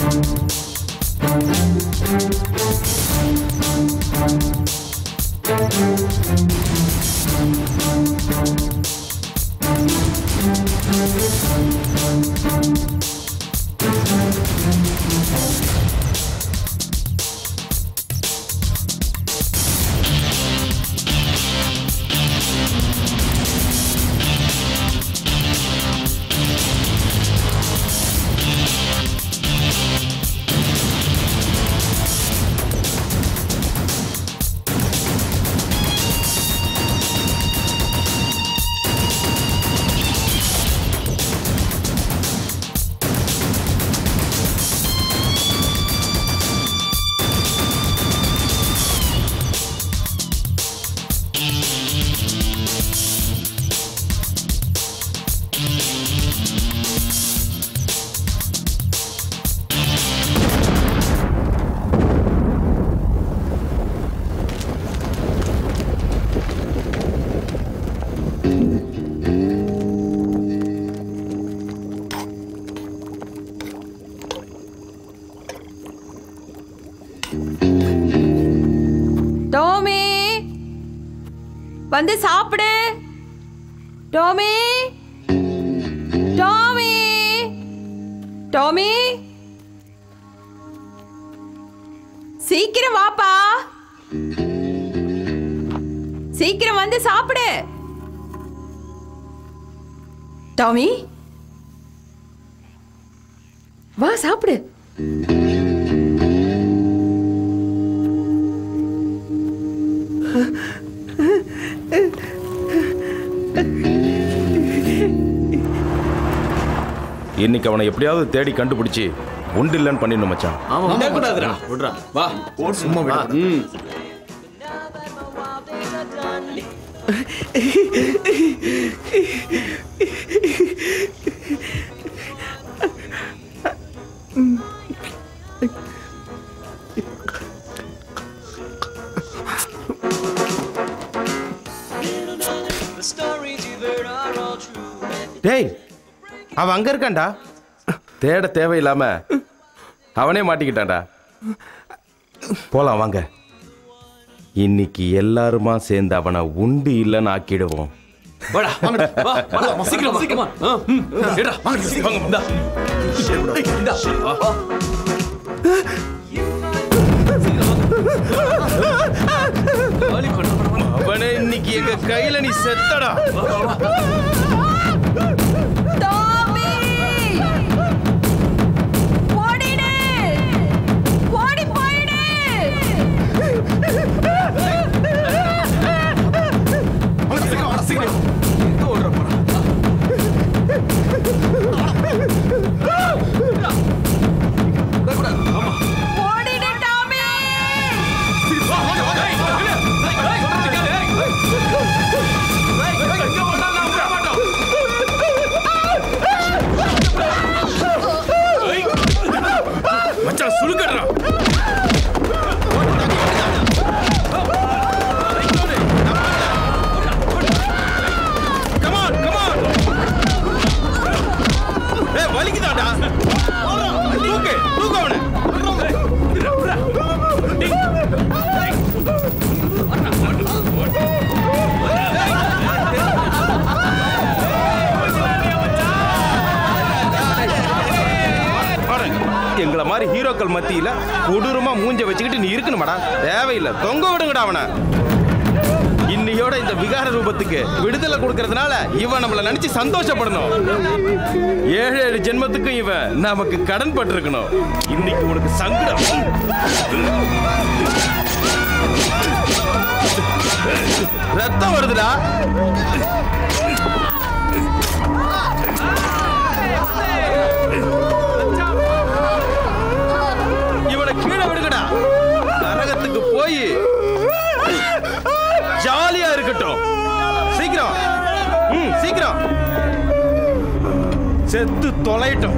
டோமி வந்து சாப்பிடு டோமி டோமி டோமி சீக்கிரம் வாப்பா சீக்கிரம் வந்து சாப்பிடு டாமி வா சாப்பிடு இன்னைக்கு அவனை எப்படியாவது தேடி கண்டுபிடிச்சி உண்டு இல்லைன்னு பண்ணிடணும் மச்சான் விடக்கூடாதுடா விட்றா வா சும்மா விட ம் டேய் அவன் அங்க இருக்கான்டா தேட தேவையில்லாம அவனே மாட்டிக்கிட்டான்டா போலாம் வாங்க இன்னைக்கு எல்லாருமா சேர்ந்து அவனை உண்டு இல்லைன்னு ஆக்கிடுவோம் வாடா வாங்கடா வா வா சீக்கிரம் வா சீக்கிரம் வா ம் ஏடா வாங்க சீக்கிரம் வாங்க இந்தா இந்தா வா வா அவனே இன்னைக்கு எங்க கையில நீ செத்தடா டாமி ஓடிடு ஓடி போயிடு ஓடிடு டாமி மச்சான் சுருக்கடா கமான் கமான் ஏய் வலிக்குதாடா தூக்கு தூக்கு அவனை பாரு, எங்கள மாதிரி ஹீரோக்கள் மத்தியில கொடூரமா மூஞ்ச வச்சுக்கிட்டு நீ இருக்கணுமாடா தேவையில்லை தொங்க விடுங்கடா அவனை இன்னையோட இந்த விகார ரூபத்துக்கு விடுதலை கொடுக்கறதுனால இவன் நம்மள நினைச்சு சந்தோஷப்படணும் ஏழு ஏழு ஜென்மத்துக்கும் இவன் நமக்கு கடன் பட்டிருக்கணும் இன்னைக்கு உனக்கு சங்கடம் ரத்தம் வருதுடா இவனை கீழே விடுங்கடா நரகத்துக்கு போய் ஜாலியா இருக்கட்டும் சீக்கிரம் ம் சீக்கிரம் செத்து தொலையட்டும்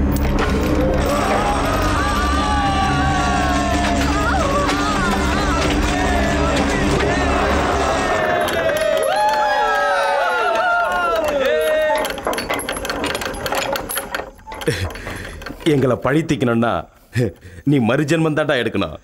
எங்களை பழித்திக்கணும்னா நீ மறுஜென்மம் தான்டா எடுக்கணும்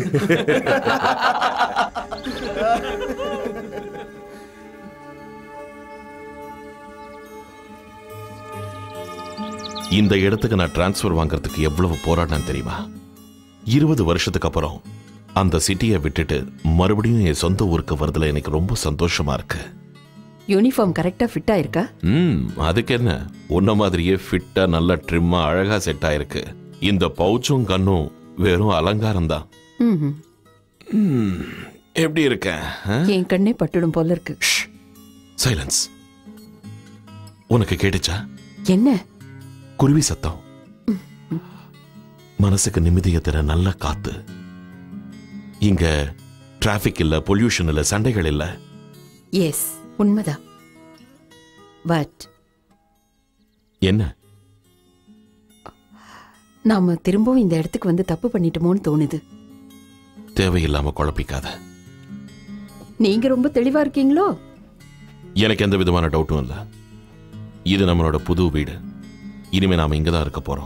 இந்த இடத்துக்கு நான் டிரான்ஸ்ஃபர் வாங்குறதுக்கு எவ்வளவு போராடினேன் தெரியுமா இருபது வருஷத்துக்கு அப்புறம் அந்த சிட்டியை விட்டுட்டு மறுபடியும் என் சொந்த ஊருக்கு வரதுல எனக்கு ரொம்ப சந்தோஷமா இருக்கு யூனிஃபார்ம் கரெக்டா ஃபிட் ஆயிருக்கா ம் அதுக்கு என்ன உன்ன மாதிரியே ஃபிட்டா நல்ல ட்ரிம்மா அழகா செட் ஆயிருக்கு இந்த பவுச்சும் கண்ணும் வெறும் அலங்காரம் தான் ம்ஹும். எப்படி இருக்கேன் என் கண்ணே பட்டுடும் போல இருக்கு சைலன்ஸ் உனக்கு கேட்டுச்சா என்ன குருவி சத்தம் மனசுக்கு நிம்மதியை தர நல்ல காத்து இங்க டிராபிக் இல்ல பொல்யூஷன் இல்ல சண்டைகள் இல்ல எஸ் உண்மைதான் பட் என்ன நாம திரும்பவும் இந்த இடத்துக்கு வந்து தப்பு பண்ணிட்டோமோன்னு தோணுது தேவையில்லாம குழப்பிக்காத நீங்க ரொம்ப தெளிவா இருக்கீங்களோ எனக்கு எந்த விதமான டவுட்டும் இல்ல இது நம்மளோட புது வீடு இனிமே நாம இங்கதான் இருக்க போறோம்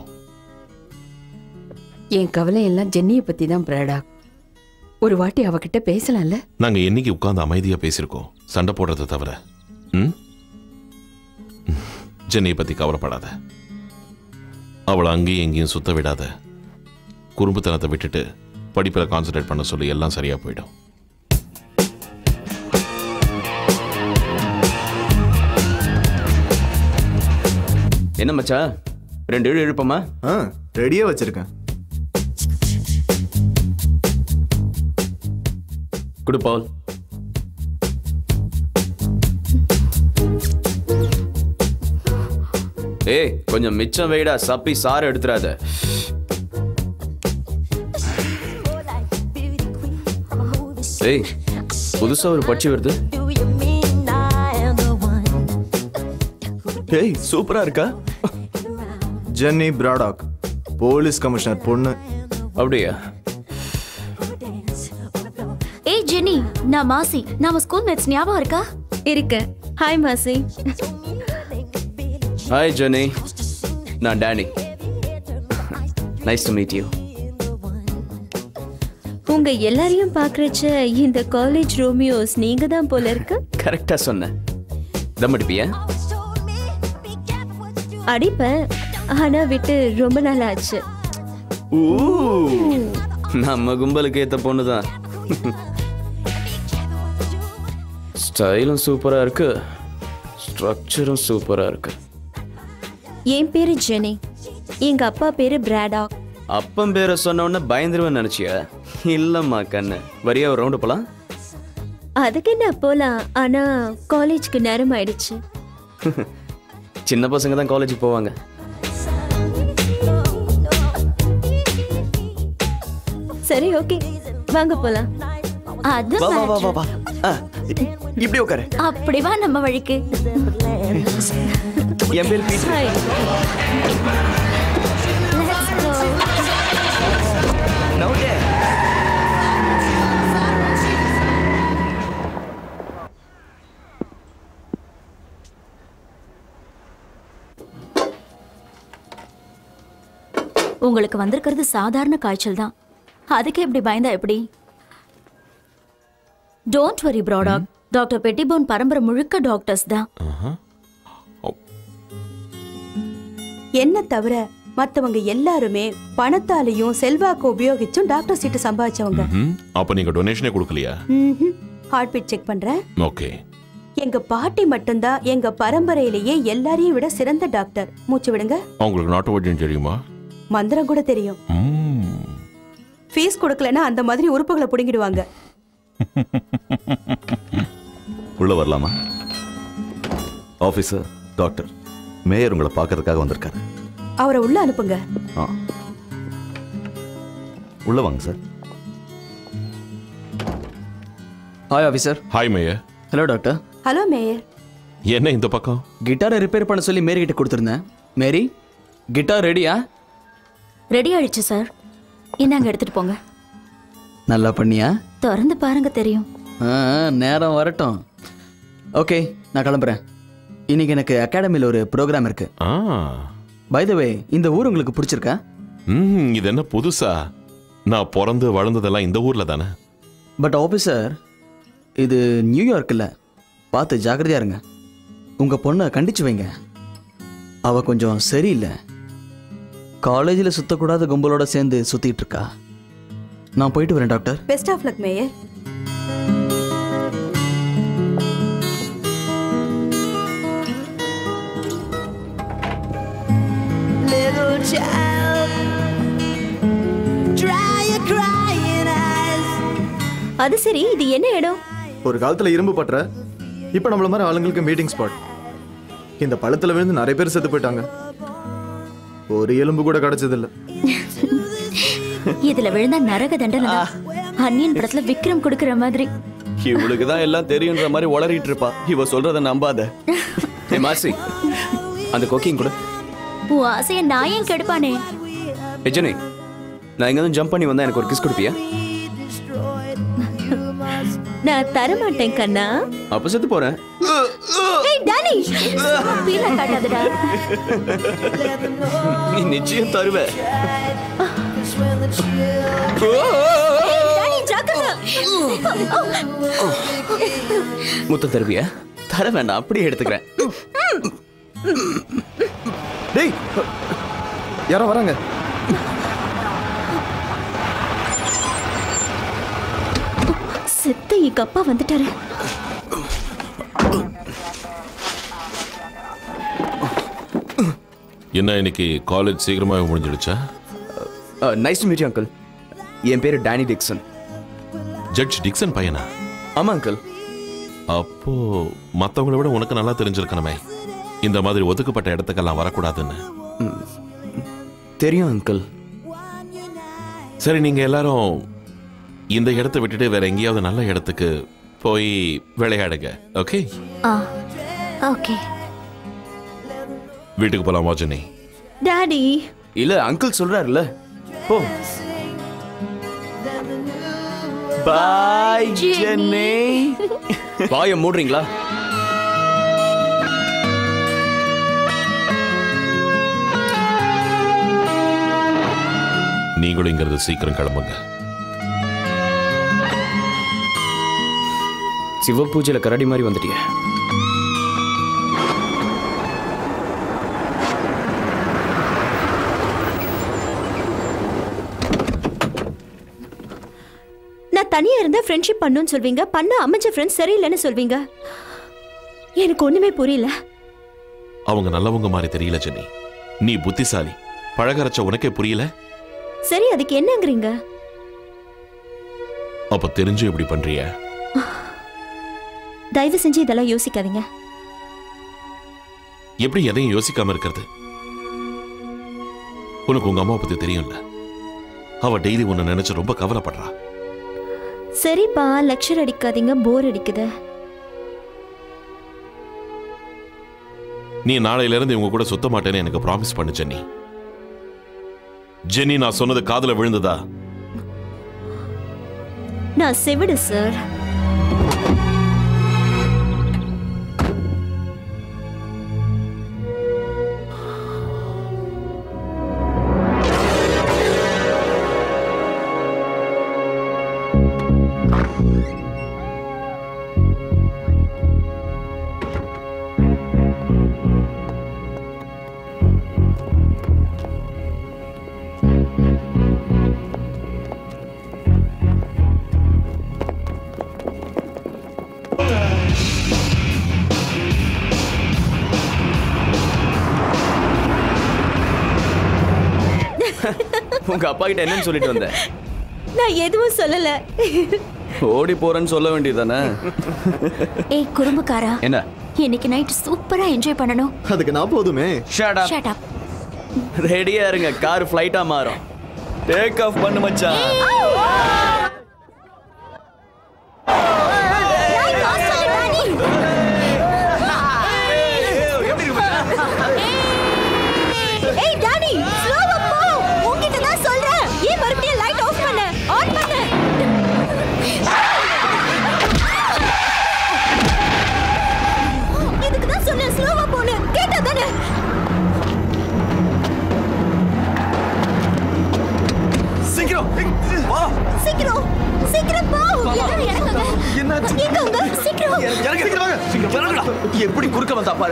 என் கவலை எல்லாம் ஜென்னிய பத்தி தான் பிராடா ஒரு வாட்டி அவகிட்ட பேசலாம்ல நாங்க என்னைக்கு உட்கார்ந்து அமைதியா பேசியிருக்கோம் சண்டை போடுறதை தவிர ம்? ஜென்னியை பத்தி கவலைப்படாத அவளை அங்கேயும் எங்கேயும் சுத்த விடாத குறும்புத்தனத்தை விட்டுட்டு படிப்பில் கான்சென்ட்ரேட் பண்ண சொல்லி எல்லாம் சரியா போயிடும் என்ன மச்சான் ரெண்டு ஏழு எழுப்பமா ஆ ரெடியா வச்சிருக்கேன் குடு பவுல் ஏய் கொஞ்சம் மிச்சம் வைடா சப்பி சாறு எடுத்துறாத ஏய் புதுசா ஒரு பட்சி வருது ஏய் சூப்பரா இருக்கா ஜென்னி பிராடாக் போலீஸ் கமிஷனர் பொண்ணு அப்படியா ஏய் ஜெனி நான் மாசி நாம ஸ்கூல் மேட்ஸ் ஞாபகம் இருக்கா இருக்கு ஹாய் மாசி ஹாய் ஜெனி நான் Danny nice to meet you உங்க எல்லாரையும் பாக்குறச்ச இந்த காலேஜ் ரோமியோஸ் நீங்க தான் போல இருக்கு கரெக்டா சொன்னேன் தம் அடிப்பியா அடிப்பேன் ஆனா விட்டு ரொம்ப நாள் ஆச்சு நம்ம கும்பலுக்கு ஏத்த பொண்ணு தான் ஸ்டைலும் சூப்பரா இருக்கு ஸ்ட்ரக்சரும் சூப்பரா இருக்கு என் பேரு ஜெனி எங்க அப்பா பேரு பிராடாக் அப்பன் பேரை சொன்ன உடனே பயந்துருவேன் நினைச்சியா இல்லம்மா கண்ணு வரியா ஒரு ரவுண்டு போலாம் அதுக்கு என்ன போலாம் ஆனா காலேஜ்க்கு நேரம் ஆயிடுச்சு சின்ன பசங்க தான் காலேஜுக்கு போவாங்க சரி ஓகே வாங்க போலாம் அது வா வா வா வா matter. வா ஆ, இ- இப்படி உட்காரு அப்படி வா நம்ம வழிக்கு என் பேர் பீட்டர் ஹாய் Let's go. நவுட்டே. உங்களுக்கு வந்திருக்கிறது சாதாரண காய்ச்சல் தான் அதுக்கு எப்படி பயந்தா எப்படி டோன்ட் வரி ப்ராடாக் டாக்டர் பெட்டிபோன் பரம்பரை முழுக்க டாக்டர்ஸ் தான் என்ன தவிர மத்தவங்க எல்லாருமே பணத்தாலையும் செல்வாக்கு உபயோகிச்சும் டாக்டர் சீட்டு சம்பாதிச்சவங்க ம், அப்ப நீங்க டொனேஷனே கொடுக்கலையா ஹார்ட் பீட் செக் பண்றேன் ஓகே எங்க பாட்டி மட்டும்தான் எங்க பரம்பரையிலேயே எல்லாரையும் விட சிறந்த டாக்டர் மூச்சு விடுங்க அவங்களுக்கு நாட்டு வைத்தியம் தெரியுமா மந்திரம் கூட தெரியும் ம், ஃபீஸ் கொடுக்கலன்னா அந்த மாதிரி உறுப்புகளை புடுங்கிடுவாங்க உள்ள வரலாமா ஆஃபீஸர் டாக்டர் மேயர் உங்களை பார்க்கறதுக்காக வந்திருக்காரு அவரை உள்ள அனுப்புங்க ஆ உள்ள வாங்க sir hi officer hi mayor hello doctor hello mayor என்ன இந்த பக்கம் கிட்டாரை ரிப்பேர் பண்ண சொல்லி மேரி கிட்ட கொடுத்துருந்தேன் மேரி கிட்டார் ரெடியா ரெடி ஆயிடுச்சு சார் இந்தாங்க எடுத்துட்டு போங்க நல்லா பண்ணியா திறந்து பாருங்க தெரியும் ஆ, நேரம் வரட்டும் ஓகே நான் கிளம்புறேன் இன்னைக்கு எனக்கு அகாடமியில் ஒரு ப்ரோக்ராம் இருக்கு ஆ பை த வே இந்த ஊர் உங்களுக்கு பிடிச்சிருக்கா ம் இது என்ன புதுசா நான் பிறந்து வளர்ந்ததெல்லாம் இந்த ஊர்ல தானே பட் ஆஃபீஸர் இது நியூயார்க் இல்லை பார்த்து ஜாக்கிரதையா இருங்க உங்கள் பொண்ணை கண்டிச்சு வைங்க அவ கொஞ்சம் சரியில்லை காலேஜில் சுத்தக்கூடாத கும்பலோட சேர்ந்து சுற்றிட்டு இருக்கா நான் போயிட்டு வரேன் doctor best of luck mayor Little child, dry your crying eyes. அது சரி இது என்ன இடம் ஒரு காலத்துல இரும்பு பற்ற இப்போ நம்மள மாதிரி ஆளுங்களுக்கு மீட்டிங் ஸ்பாட் இந்த பழத்துல விழுந்து நிறைய பேர் செத்து போயிட்டாங்க ஒரு எலும்பு கூட கிடைச்சதில்ல இதுல விழுந்தா நரக தண்டனை தான். அந்நியன் படத்துல விக்ரம் கொடுக்கற மாதிரி இவளுக்கு தான் எல்லாம் தெரியுன்ற மாதிரி உளறிட்டு இருப்பா இவ சொல்றத நம்பாத ஏ மாசி அந்த கொக்கிங் கூட உன் ஆசைய நான் ஏன் கெடுப்பானே எஜனே நான் இங்க ஜம்ப் பண்ணி வந்தா எனக்கு ஒரு கிஸ் கொடுப்பியா நான் தரமாட்டேன் கண்ணா அப்ப செத்து போறேன் ஏய் டானி பீல காட்டாதடா நீ நிச்சயம் தருவ டானி ஜாக்கிரதை முத்தம் தருவியா தர வேண்டாம் அப்படியே எடுத்துக்கிறேன் டேய் யாரோ வராங்க செத்த எங்க அப்பா வந்துட்டாரு என்ன இன்னைக்கு காலேஜ் சீக்கிரமாக முடிஞ்சிடுச்சா nice to meet you uncle என் பேரு டேனி டிக்சன் ஜட்ஜ் டிக்சன் பையனா ஆமா அங்கிள் அப்போ மற்றவங்கள விட உனக்கு நல்லா தெரிஞ்சிருக்கணுமே இந்த மாதிரி ஒதுக்கப்பட்ட இடத்துக்கெல்லாம் வரக்கூடாதுன்னு தெரியும் அங்கிள் சரி நீங்க எல்லாரும் இந்த இடத்தை விட்டுட்டு வேற எங்கேயாவது நல்ல இடத்துக்கு போய் விளையாடுங்க ஓகே ஆ ஓகே வீட்டுக்கு போலாமா ஜெனி டாடி இல்ல அங்கிள் சொல்றாருல்ல போ பாய் ஜென்னி வாய மூடுறீங்களா நீங்களும் இங்கிறது சீக்கிரம் கிளம்புங்க சிவ பூஜையில கரடி மாதிரி வந்துட்டிய நான் தனியா இருந்தா ஃப்ரெண்ட்ஷிப் பண்ணுன்னு சொல்வீங்க பண்ண அமைஞ்ச ஃப்ரெண்ட்ஸ் சரியில்லைன்னு சொல்வீங்க எனக்கு ஒண்ணுமே புரியல அவங்க நல்லவங்க மாதிரி தெரியல ஜெனி நீ புத்திசாலி பழகரைச்ச உனக்கே புரியல சரி அதுக்கு என்னங்கிறீங்க அப்ப தெரிஞ்சு இப்படி பண்றிய தயவு செஞ்சு இதெல்லாம் யோசிக்காதீங்க எப்படி எதையும் யோசிக்காம இருக்கிறது உனக்கு உங்க அம்மா பத்தி தெரியும்ல அவ டெய்லி உன்னை நினைச்சு ரொம்ப கவலைப்படுறா சரிப்பா லெக்சர் அடிக்காதீங்க போர் அடிக்குது நீ நாளையில இருந்து இவங்க கூட சுத்த மாட்டேன்னு எனக்கு ப்ராமிஸ் பண்ணு ஜென்னி ஜென்னி நான் சொன்னது காதுல விழுந்ததா நான் செவிடு சார் உங்க அப்பா கிட்ட என்னன்னு சொல்லிட்டு வந்த நான் எதுவும் சொல்லல ஓடி போறேன்னு சொல்ல வேண்டியதானே ஏய் குறும்புக்காரா என்ன இன்னைக்கு நைட் சூப்பரா என்ஜாய் பண்ணணும் அதுக்கு நான் போதுமே ஷட் அப் ஷட் அப் ரெடியா இருங்க கார் ஃப்ளைட்டா மாறும் டேக் ஆஃப் பண்ணு மச்சான் ஏய் டாடி ஸ்லோவா போ உன்கிட்ட தான் சொல்றேன் ஏன் மறுபடியும் லைட் ஆஃப் பண்ண ஆன் பண்ணு இதுக்கு தான் சொன்னேன் ஸ்லோவா போன்னு கேட்டா தானே வா சீக்கிரம் சீக்கிரம் போ எல்லாரும் இறங்குங்க என்னாச்சு எங்க அவங்க சீக்கிரம் இறங்குடா எப்படி குறுக்க வந்தா பாரு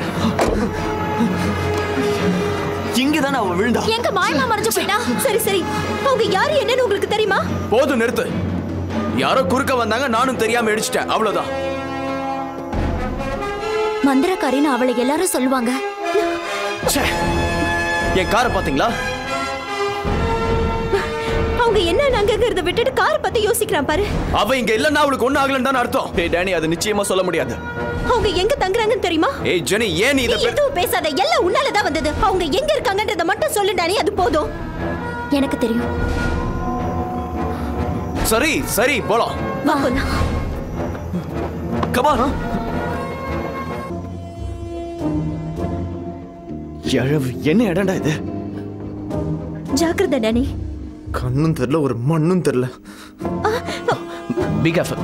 இங்க தானே அவ விழுந்தா எங்க மாயமா மறைஞ்சு போயிட்டா சரி சரி அவங்க யாரு என்னன்னு உங்களுக்கு தெரியுமா போதும் நிறுத்து யாரோ குறுக்க வந்தாங்க நானும் தெரியாம இடிச்சிட்டேன் அவ்வளவுதான் மந்திரக்காரின்னு அவளை எல்லாரும் சொல்லுவாங்க ச்சே. என் காரை பாத்தீங்களா அவங்க என்ன நாங்கிறத விட்டுட்டு கார் பத்தி யோசிக்கிறான் பாரு அவ இங்க இல்லன்னா அவளுக்கு ஒண்ணு ஆகலன்னு தான் அர்த்தம் டேய் டேனி அது நிச்சயமா சொல்ல முடியாது அவங்க எங்க தங்குறாங்கன்னு தெரியுமா ஏய் ஜெனி ஏன் நீ நீ இத பெ- எதுவும் பேசாத எல்லாம் உன்னாலதான் வந்தது அவங்க எங்க இருக்காங்கன்றத மட்டும் சொல்லு டானி அது போதும் எனக்கு தெரியும் சரி சரி போலாம் வா போலாம் கமான் எழவு என்ன இடம்டா இது ஜாக்கிரதை டானி கண்ணும் தெரியல ஒரு மண்ணும் தெரியல பி கேர்ஃபுல்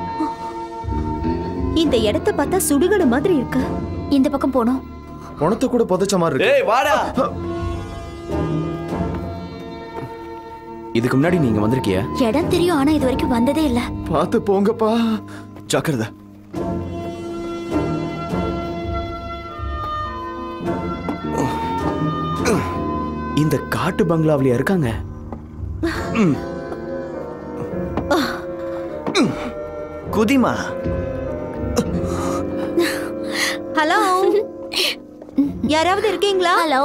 இந்த இடத்த பார்த்தா சுடுகாடு மாதிரி இருக்கு இந்த பக்கம் போனோம் பணத்தை கூட புதைச்ச மாதிரி இருக்கு ஏய் வாடா இதுக்கு முன்னாடி நீங்க வந்திருக்கியா இடம் தெரியும் ஆனா இது வரைக்கும் வந்ததே இல்ல பார்த்து போங்கப்பா ஜாக்கிரதை இந்த காட்டு பங்களாவில இருக்காங்க ம். ம். குதிமா ஹலோ யாராவது இருக்கீங்களா ஹலோ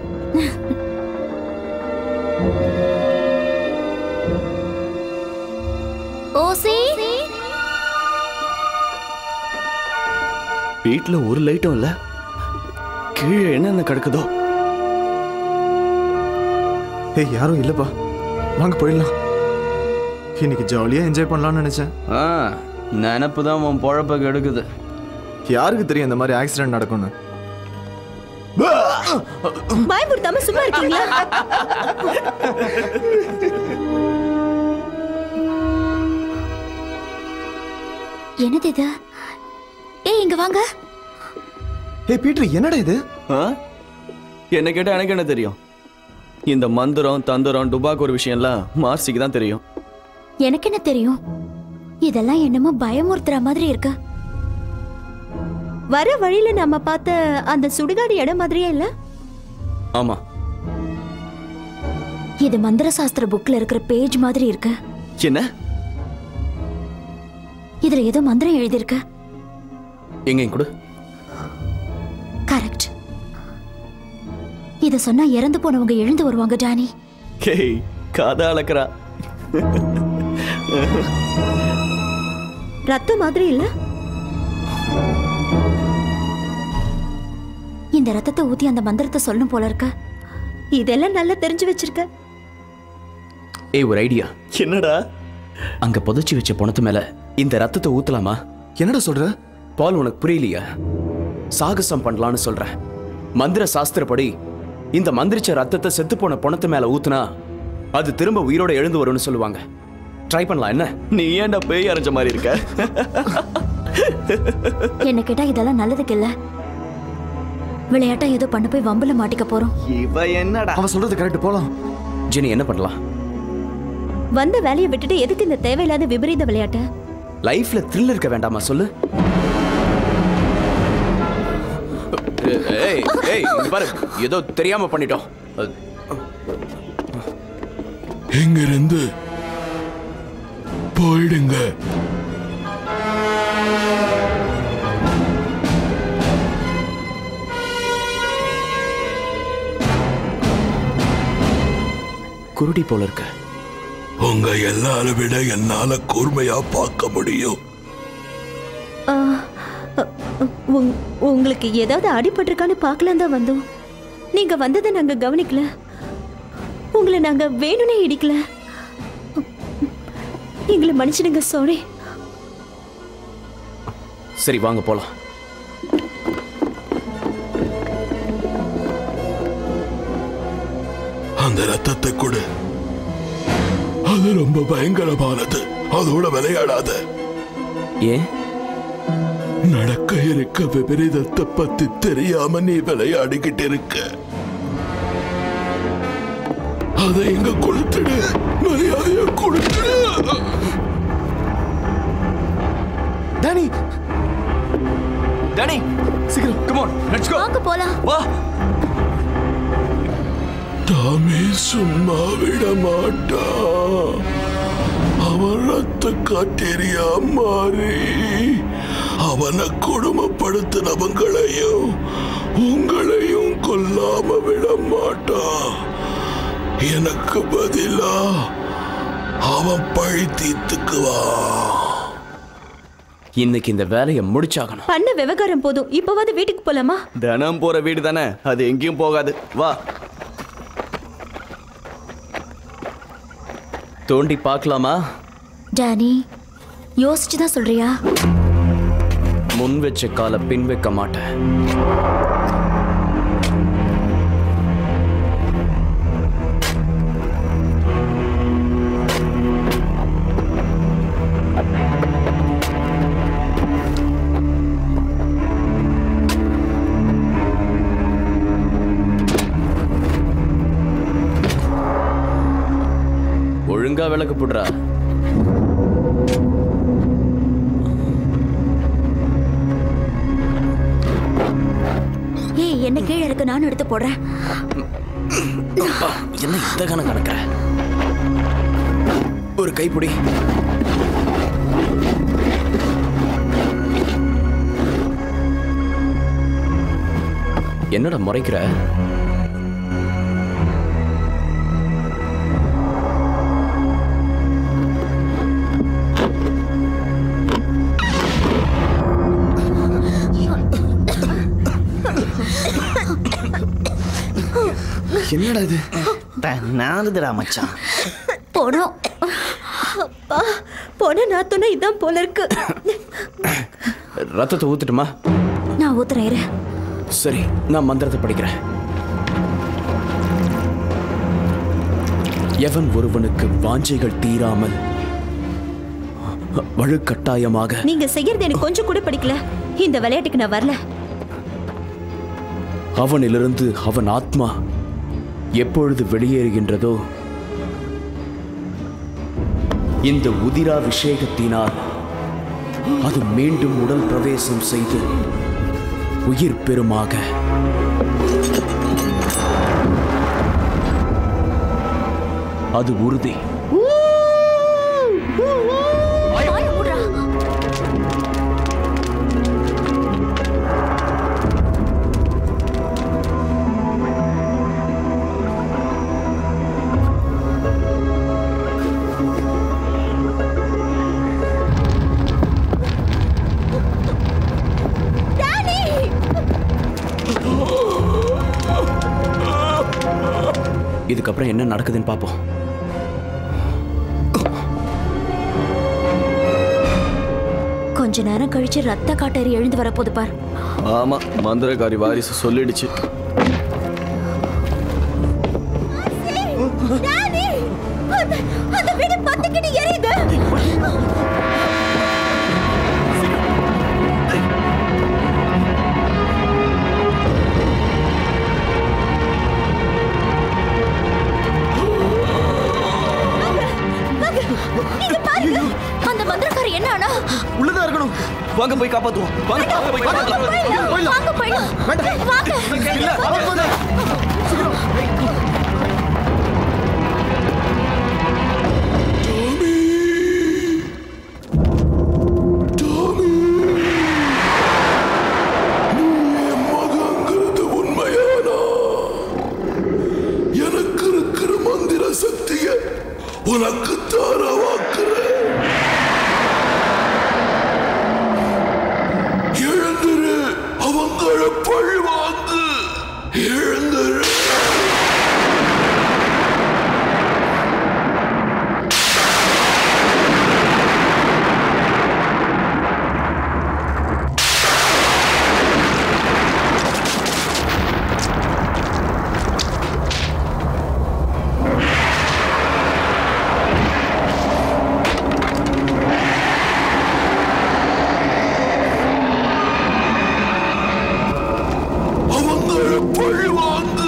ஓசி வீட்ல ஒரு லைட்டும் இல்ல கீழே என்னென்ன கிடக்குதோ ஏய் யாரும் இல்லப்பா வாங்க போயிடலாம் இன்னைக்கு ஜாலியா என்ஜாய் பண்ணலாம்னு நினைச்சேன் ஆ நினப்பு தான் உன் பொழப்ப கெடுக்குது யாருக்கு தெரியும் இந்த மாதிரி ஆக்சிடென்ட் நடக்கும்னு பயமுறுத்தாம சும்மா இருக்கீங்களா என்னது இது ஏய் இங்க வாங்க ஏய் பீட்டர் என்னடா இது ஆ? என்ன கேட்டா எனக்கு என்ன தெரியும் இந்த மந்திரம் தந்திரம் டுபாக் ஒரு விஷயம்லாம் மார்சிக்கு தான் தெரியும் எனக்கு என்ன தெரியும் இதெல்லாம் என்னமோ பயமுறுத்துற மாதிரி இருக்கு வர வழியில நம்ம பார்த்த அந்த சுடுகாடு இடம் மாதிரியே இல்ல ஆமா இது மந்திர சாஸ்திர புக்ல இருக்கிற பேஜ் மாதிரி இருக்கு என்ன இதுல ஏதோ மந்திரம் எழுதியிருக்கு எங்க கொடு கரெக்ட் இத சொன்னா இறந்து போனவங்க எழுந்து வருவாங்க டானி கேய் காதா அளக்கிறா ரத்தம் மாதிரி இல்ல இந்த ரத்தத்தை ஊத்தி அந்த மந்திரத்தை சொல்லணும் போல இருக்கு இதெல்லாம் நல்லா தெரிஞ்சு வச்சிருக்க ஏய் ஒரு ஐடியா என்னடா அங்க புதைச்சி வச்ச பணத்து மேல இந்த ரத்தத்தை ஊத்தலாமா என்னடா சொல்ற பால் உனக்கு புரியலையா சாகசம் பண்ணலாம்னு சொல்றேன் மந்திர சாஸ்திரப்படி இந்த மந்திரிச்ச ரத்தத்தை செத்து போன பணத்து மேல ஊத்துனா அது திரும்ப உயிரோட எழுந்து வரும்னு சொல்லுவாங்க ட்ரை பண்ணலாம் என்ன நீ ஏன்டா பேய் அரைஞ்ச மாதிரி இருக்க என்ன கேட்டா இதெல்லாம் நல்லதுக்கு இல்ல விளையாட்டா ஏதோ பண்ண போய் வம்புல மாட்டிக்க போறோம் இவ என்னடா அவன் சொல்றது கரெக்ட் போலாம் ஜெனி என்ன பண்ணலாம் வந்த வேலையை விட்டுட்டு எதுக்கு இந்த தேவையில்லாத விபரீத விளையாட்டு லைஃப்ல த்ரில் இருக்க வேண்டாமா சொல்லு ஏய் ஏய் இங்க பாரு ஏதோ தெரியாம பண்ணிட்டோம் அது- இங்கிருந்து போயிடுங்க குருடி போல இருக்க உங்க எல்லாரும் விட என்னால கூர்மையா பார்க்க முடியும் ஆ, அ, உங்- உங்களுக்கு ஏதாவது அடிபட்டிருக்கான்னு பார்க்கலாம் தான் வந்தோம் நீங்க வந்ததை நாங்க கவனிக்கல உங்களை நாங்க வேணும்னே இடிக்கல எங்களை மன்னிச்சிடுங்க சாரி சரி வாங்க போலாம் அந்த ரத்தத்தை கொடு அது ரொம்ப பயங்கரமானது அதோட விளையாடாத ஏன் நடக்க இருக்க விபரீதத்தை பத்தி தெரியாம நீ விளையாடிக்கிட்டு இருக்க அதை இங்க கொளுத்துடு மரியாதையா போலாம் வா டாமி சும்மா விட மாட்டா அவன் ரத்த காட்டேரியா மாறி அவனை கொடுமைப்படுத்தினவங்களையும் உங்களையும் கொல்லாம விட மாட்டான் எனக்கு பதிலா அவன் பழி தீர்த்துக்குவான் இன்னைக்கு இந்த வேலையை முடிச்சாகணும் பண்ண விவகாரம் போதும் இப்பவாது வீட்டுக்கு போலாமா தினம் போற வீடு தானே அது எங்கேயும் போகாது வா தோண்டி பார்க்கலாமா டானி யோசிச்சு தான் சொல்றியா முன் வச்ச கால பின் வைக்க மாட்டேன் ஒழுங்கா விளக்கு போடுறா ஏய் என்ன கீழே இருக்கு நானும் எடுத்து போடுறேன் அப்பா, என்ன இந்த கணக்கு கணக்கிற ஒரு கைப்பிடி என்னடா முறைக்கிற என்னடா இது நாலுதுடா மச்சான் போனோம் அப்பா போன நாத்தோன்னா இதான் போல இருக்கு ரத்தத்தை ஊத்துட்டுமா நான் ஊத்துறேன் இரு. சரி நான் மந்திரத்தை படிக்கிறேன் எவன் ஒருவனுக்கு வாஞ்சைகள் தீராமல் வலுக்கட்டாயமாக நீங்க செய்யறது எனக்கு கொஞ்சம் கூட பிடிக்கல இந்த விளையாட்டுக்கு நான் வரல அவனிலிருந்து அவன் ஆத்மா எப்பொழுது வெளியேறுகின்றதோ இந்த உதிராபிஷேகத்தினால் அது மீண்டும் உடல் பிரவேசம் செய்து உயிர் பெறுமாக அது உறுதி வாயை மூடுறா. இதுக்கப்புறம் என்ன நடக்குதுன்னு பார்ப்போம் கொஞ்ச நேரம் கழிச்சு ரத்த காட்டேரி எழுந்து வரப்போது பார் ஆமா மந்திரக்காரி வாரிசு சொல்லிடுச்சு டானி அந்த அந்த வீடு பத்திக்கிட்டு எரியுது நீங்க பாருங்க அந்த மந்திரக்காரி என்ன ஆனா உள்ளதா இருக்கணும் வாங்க போய் காப்பாத்துவோம் வாங்க வாங்க போய் காப்பாத்துவோம் போயிடலாம். வாங்க போயிடலாம் வாங்க இல்ல அவன் வந்து மகங்கிறது உண்மையானா எனக்கு இருக்கிற மந்திர சக்திய உனக்கு தாரவாக்குறேன் எழுந்துரு அவங்கள பழி வாங்கு எழுந்துரு அவங்கள பழி வாங்கு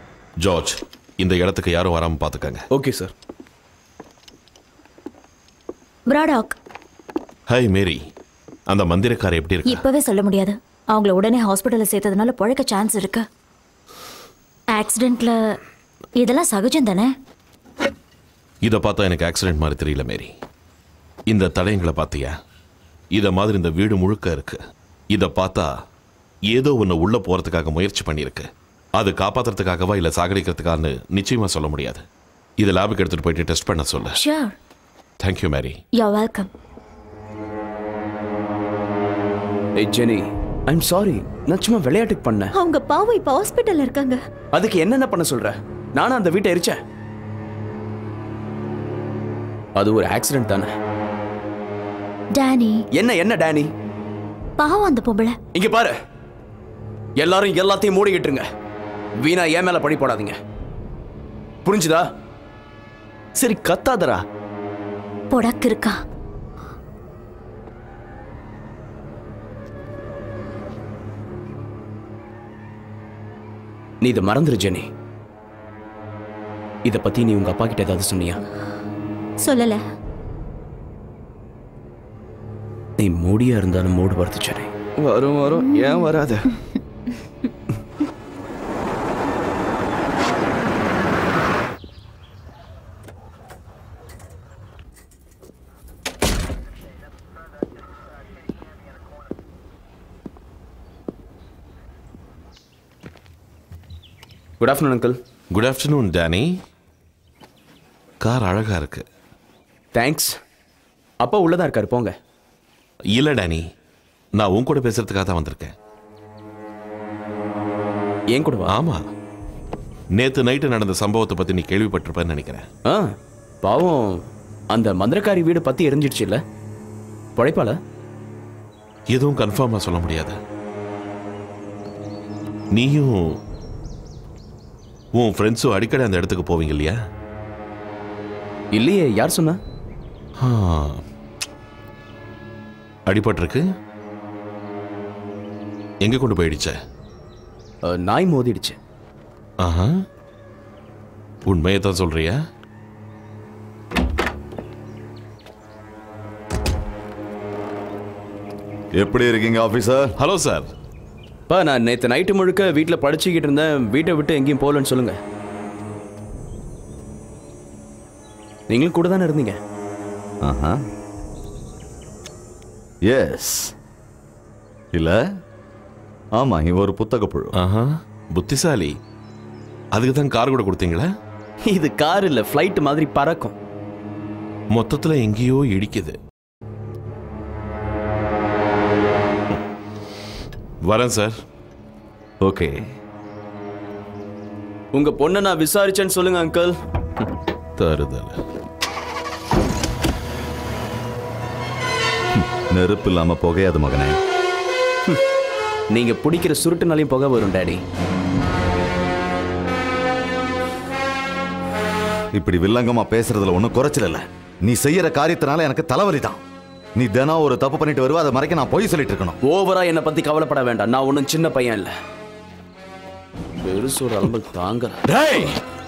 ஜார்ஜ் இந்த இடத்துக்கு யாரும் வராம பாத்துக்கங்க okay sir Braddock hi Mary அந்த மந்திரக்கார எப்படி இருக்கு இப்பவே சொல்ல முடியாது அவங்கள உடனே ஹாஸ்பிட்டல்ல சேர்த்ததுனால பழக்க சான்ஸ் இருக்கு ஆக்சிடென்ட்ல இதெல்லாம் சகஜம் தானே இதை பார்த்தா எனக்கு ஆக்சிடென்ட் மாதிரி தெரியல மேரி இந்த தடயங்களை பார்த்தியா இத மாதிரி இந்த வீடு முழுக்க இருக்கு இத பார்த்தா ஏதோ ஒன்று உள்ள போறதுக்காக முயற்சி பண்ணியிருக்கு அது காப்பாத்துறதுக்காகவா இல்ல சாகடிக்கிறதுக்கான்னு நிச்சயமா சொல்ல முடியாது இதை லேபுக்கு எடுத்துட்டு போயிட்டு டெஸ்ட் பண்ண சொல்லு sure thank you Mary you welcome ஏய் ஜெனி ஐம் சாரி நான் சும்மா விளையாட்டுக்கு பண்ணேன் அவங்க பாவம் இப்ப ஹாஸ்பிட்டல்ல இருக்காங்க அதுக்கு என்னென்ன பண்ண சொல்ற நானும் அந்த வீட்டை எரிச்சேன் அது ஒரு ஆக்சிடென்ட் தானே டேனி என்ன என்ன டேனி பாவம் அந்த பொம்பளை இங்க பாரு எல்லாரும் எல்லாத்தையும் மூடிக்கிட்டுருங்க வீணா ஏன் மேல பழி போடாதீங்க புரிஞ்சுதா சரி கத்தாதரா பொடக்கு இருக்கா நீ இதை மறந்துரு ஜெனி இத பத்தி நீ உங்க அப்பா கிட்ட ஏதாவது சொன்னியா சொல்லல நீ மூடியா இருந்தாலும் மூடு வருது ஜெனி வரும் வரும் ஏன் வராத good afternoon uncle good afternoon Danny car அழகா இருக்கு தேங்க்ஸ் அப்பா உள்ளதா இருக்காரு போங்க இல்ல டேனி நான் உன் கூட பேசுறதுக்காக தான் வந்திருக்கேன் ஏன் கூட ஆமா நேத்து நைட்டு நடந்த சம்பவத்தை பத்தி நீ கேள்விப்பட்டிருப்பேன்னு நினைக்கிறேன் ஆ பாவம் அந்த மந்திரக்காரி வீடு பத்தி எரிஞ்சிடுச்சு இல்ல பழைப்பால எதுவும் கன்ஃபார்மா சொல்ல முடியாது நீயும் உன் ஃப்ரெண்ட்ஸும் அடிக்கடி அந்த இடத்துக்கு போவீங்க இல்லையா இல்லையே யார் சொன்னா ஆ. அடிபட்டிருக்கு எங்க கொண்டு போயிடுச்ச நாய் மோதிடுச்சு ஆஹா உண்மையை தான் சொல்றியா எப்படி இருக்கீங்க ஆபீசர் ஹலோ சார் பா நான் நேற்று நைட்டு முழுக்க வீட்டில் படிச்சுக்கிட்டு இருந்தேன் வீட்டை விட்டு எங்கேயும் போகலன்னு சொல்லுங்க நீங்களும் கூட தானே இருந்தீங்க ஆஹா எஸ் இல்ல ஆமா இவன் ஒரு புத்தக புழு ஆஹா புத்திசாலி அதுக்கு தான் கார் கூட கொடுத்தீங்களா இது கார் இல்ல ஃப்ளைட் மாதிரி பறக்கும் மொத்தத்துல எங்கேயோ இடிக்குது வரேன் சார் ஓகே உங்க பொண்ணை நான் விசாரிச்சேன்னு சொல்லுங்க அங்கிள் தருதல் நெருப்பு இல்லாம புகையாது மகனே நீங்க பிடிக்கிற சுருட்டுனாலையும் புகை வரும் டாடி இப்படி வில்லங்கமா பேசுறதுல ஒன்றும் குறைச்சல் இல்ல நீ செய்யற காரியத்தினால எனக்கு தலைவலி தான் நீ தினம் ஒரு தப்பு பண்ணிட்டு வருவ அதை மறைக்க நான் பொய் சொல்லிட்டு இருக்கணும் ஓவரா என்னை பத்தி கவலைப்பட வேண்டாம் நான் ஒன்றும் சின்ன பையன் இல்ல பெருசு ஒரு அலம்பல் தாங்க டேய்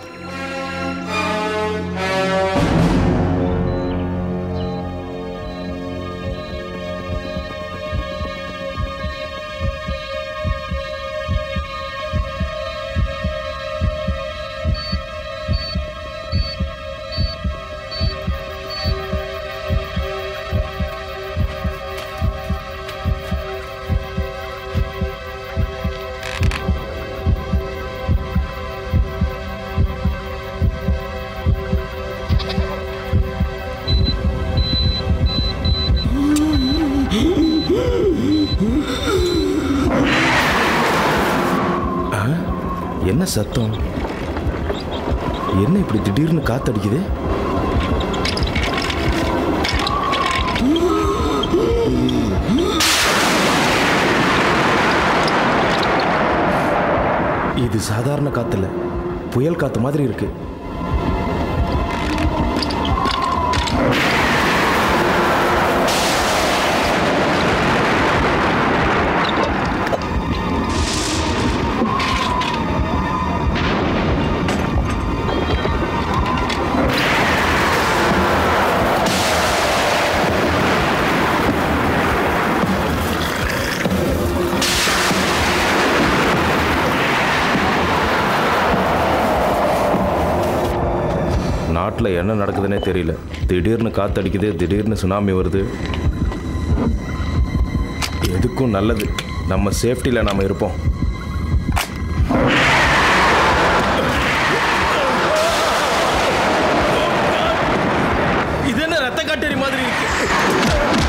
என்ன சத்தம் என்ன இப்படி திடீர்னு காத்தடிக்குது இது சாதாரண காத்துல புயல் காத்து மாதிரி இருக்கு நாட்டில் என்ன நடக்குதுன்னே தெரியல திடீர்னு காத்தடிக்குது திடீர்னு சுனாமி வருது எதுக்கும் நல்லது நம்ம சேஃப்டியில் நாம் இருப்போம் இது என்ன ரத்த காட்டேரி மாதிரி இருக்கு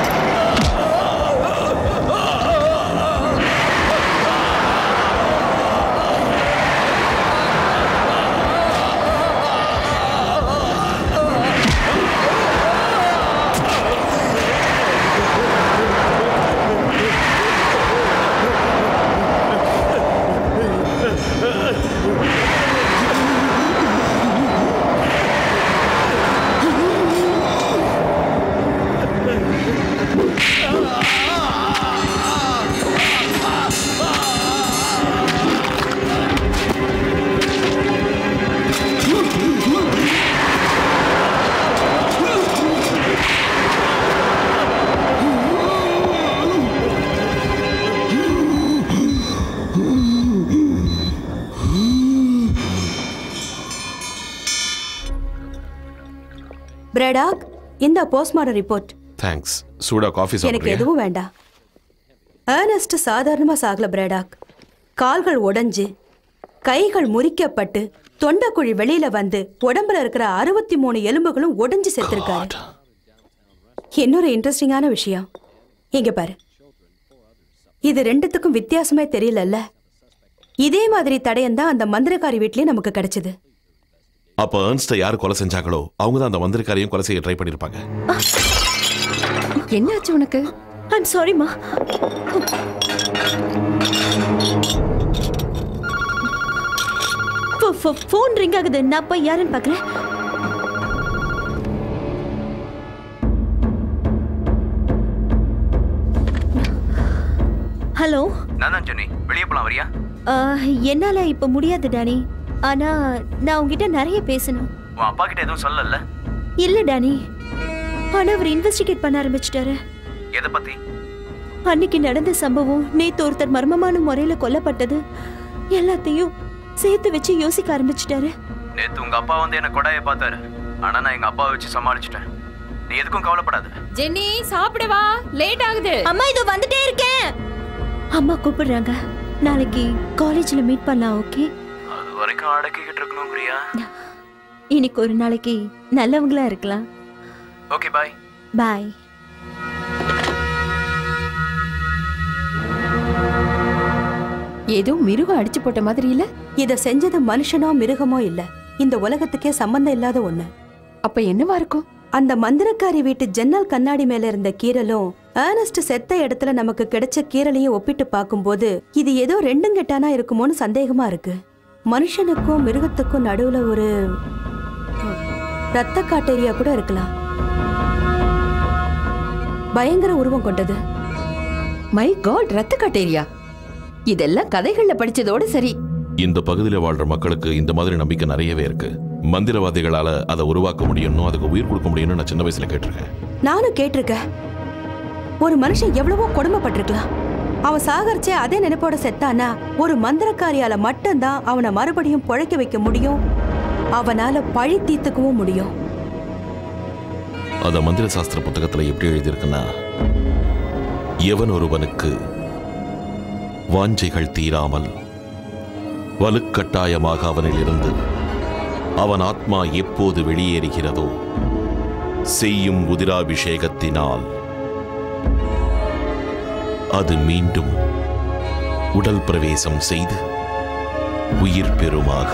பிரடாக் இந்த போஸ்ட்மார்டம் ரிப்போர்ட் தேங்க்ஸ் சூடா காஃபி எனக்கு சாப்பிட்றியா எதுவும் வேண்டாம் ஏர்னஸ்ட் சாதாரணமா சாகல பிரடாக் கால்கள் உடைஞ்சு கைகள் முறிக்கப்பட்டு தொண்டைக்குழி வெளியில வந்து உடம்புல இருக்கிற அறுபத்தி மூணு எலும்புகளும் உடைஞ்சு செத்துருக்காரு இன்னொரு இன்ட்ரெஸ்டிங்கான விஷயம் இங்க பாரு இது ரெண்டுத்துக்கும் வித்தியாசமே தெரியலல்ல இதே மாதிரி தடயம் தான் அந்த மந்திரக்காரி வீட்லயும் நமக்கு கிடைச்சது அப்போ ஏர்ன்ஸ்டை யார் கொலை செஞ்சாங்களோ அவங்க தான் அந்த மந்திரக்காரையும் கொலை செய்ய ட்ரை பண்ணியிருப்பாங்க என்னாச்சு உனக்கு ஐம் சாரிம்மா ஃபோன் ரிங் ஆகுது நான் போய் யாருன்னு பார்க்குறேன் ஹலோ நான் தான் சொன்னி வெளியே போலாம் வரியா என்னால் இப்போ முடியாது டானி ஆனால் நான் உங்ககிட்ட நிறைய பேசணும் உன் அப்பா கிட்ட எதுவும் சொல்லல இல்லை டானி ஆனால் அவர் இன்வெஸ்டிகேட் பண்ண ஆரம்பிச்சிட்டாரு எதை பத்தி அன்னைக்கு நடந்த சம்பவம் நேத்து ஒருத்தர் மர்மமான முறையில கொல்லப்பட்டது எல்லாத்தையும் சேர்த்து வச்சு யோசிக்க ஆரம்பிச்சிட்டாரு நேத்து உங்க அப்பா வந்து என்ன கொடாய பார்த்தாரு ஆனா நான் எங்க அப்பாவை வச்சு சமாளிச்சிட்டேன் நீ எதுக்கும் கவலைப்படாத ஜென்னி சாப்பிட வா லேட் ஆகுது அம்மா இதோ வந்துட்டே இருக்கேன் அம்மா கூப்பிடுறாங்க நாளைக்கு காலேஜ்ல மீட் பண்ணலாம் ஓகே அது வரைக்கும் அடக்கிக்கிட்டு இருக்கணும் பிரியா இன்னைக்கு ஒரு நாளைக்கு நல்லவங்களா இருக்கலாம் ஓகே பாய் பாய் ஏதோ மிருகம் அடிச்சு போட்ட மாதிரி இல்ல இத செஞ்சது மனுஷனோ மிருகமோ இல்ல இந்த உலகத்துக்கே சம்பந்தம் இல்லாத ஒண்ணு அப்ப என்னவா இருக்கும் அந்த மந்திரக்காரி வீட்டு ஜன்னல் கண்ணாடி மேல இருந்த கீரலும் ஏர்னஸ்ட் செத்த இடத்துல நமக்கு கிடைச்ச கீரலையும் ஒப்பிட்டு பார்க்கும்போது இது ஏதோ ரெண்டும் கெட்டானா இருக்குமோன்னு சந்தேகமா இருக்கு மனுஷனுக்கும் மிருகத்துக்கும் நடுவுல ஒரு ரத்த காட்டேரியா கூட இருக்கலாம் பயங்கர உருவம் கொண்டது மை காட் ரத்த காட்டேரியா இதெல்லாம் கதைகள்ல படிச்சதோட சரி இந்த பகுதியில் வாழ்ற மக்களுக்கு இந்த மாதிரி நம்பிக்கை நிறையவே இருக்கு மந்திரவாதிகளால அதை உருவாக்க முடியும்னு அதுக்கு உயிர் கொடுக்க முடியும்னு நான் சின்ன வயசுல கேட்டிருக்கேன் நானும் கேட்டிருக்கேன் ஒரு மனுஷன் எவ்வளவோ கொடுமைப்பட்டிருக்கலாம் அவன் சாகரிச்சே அதே நினைப்போட செத்தானா ஒரு மந்திரக்காரியால மட்டும்தான் அவனை மறுபடியும் பொழைக்க வைக்க முடியும் அவனால பழி தீர்த்துக்கவும் முடியும் அத மந்திர சாஸ்திர புத்தகத்துல எப்படி எழுதியிருக்குன்னா எவன் ஒருவனுக்கு வாஞ்சைகள் தீராமல் வலுக்கட்டாயமாக அவனிலிருந்து அவன் ஆத்மா எப்போது வெளியேறுகிறதோ செய்யும் உதிராபிஷேகத்தினால் அது மீண்டும் உடல் பிரவேசம் செய்து உயிர் பெறுமாக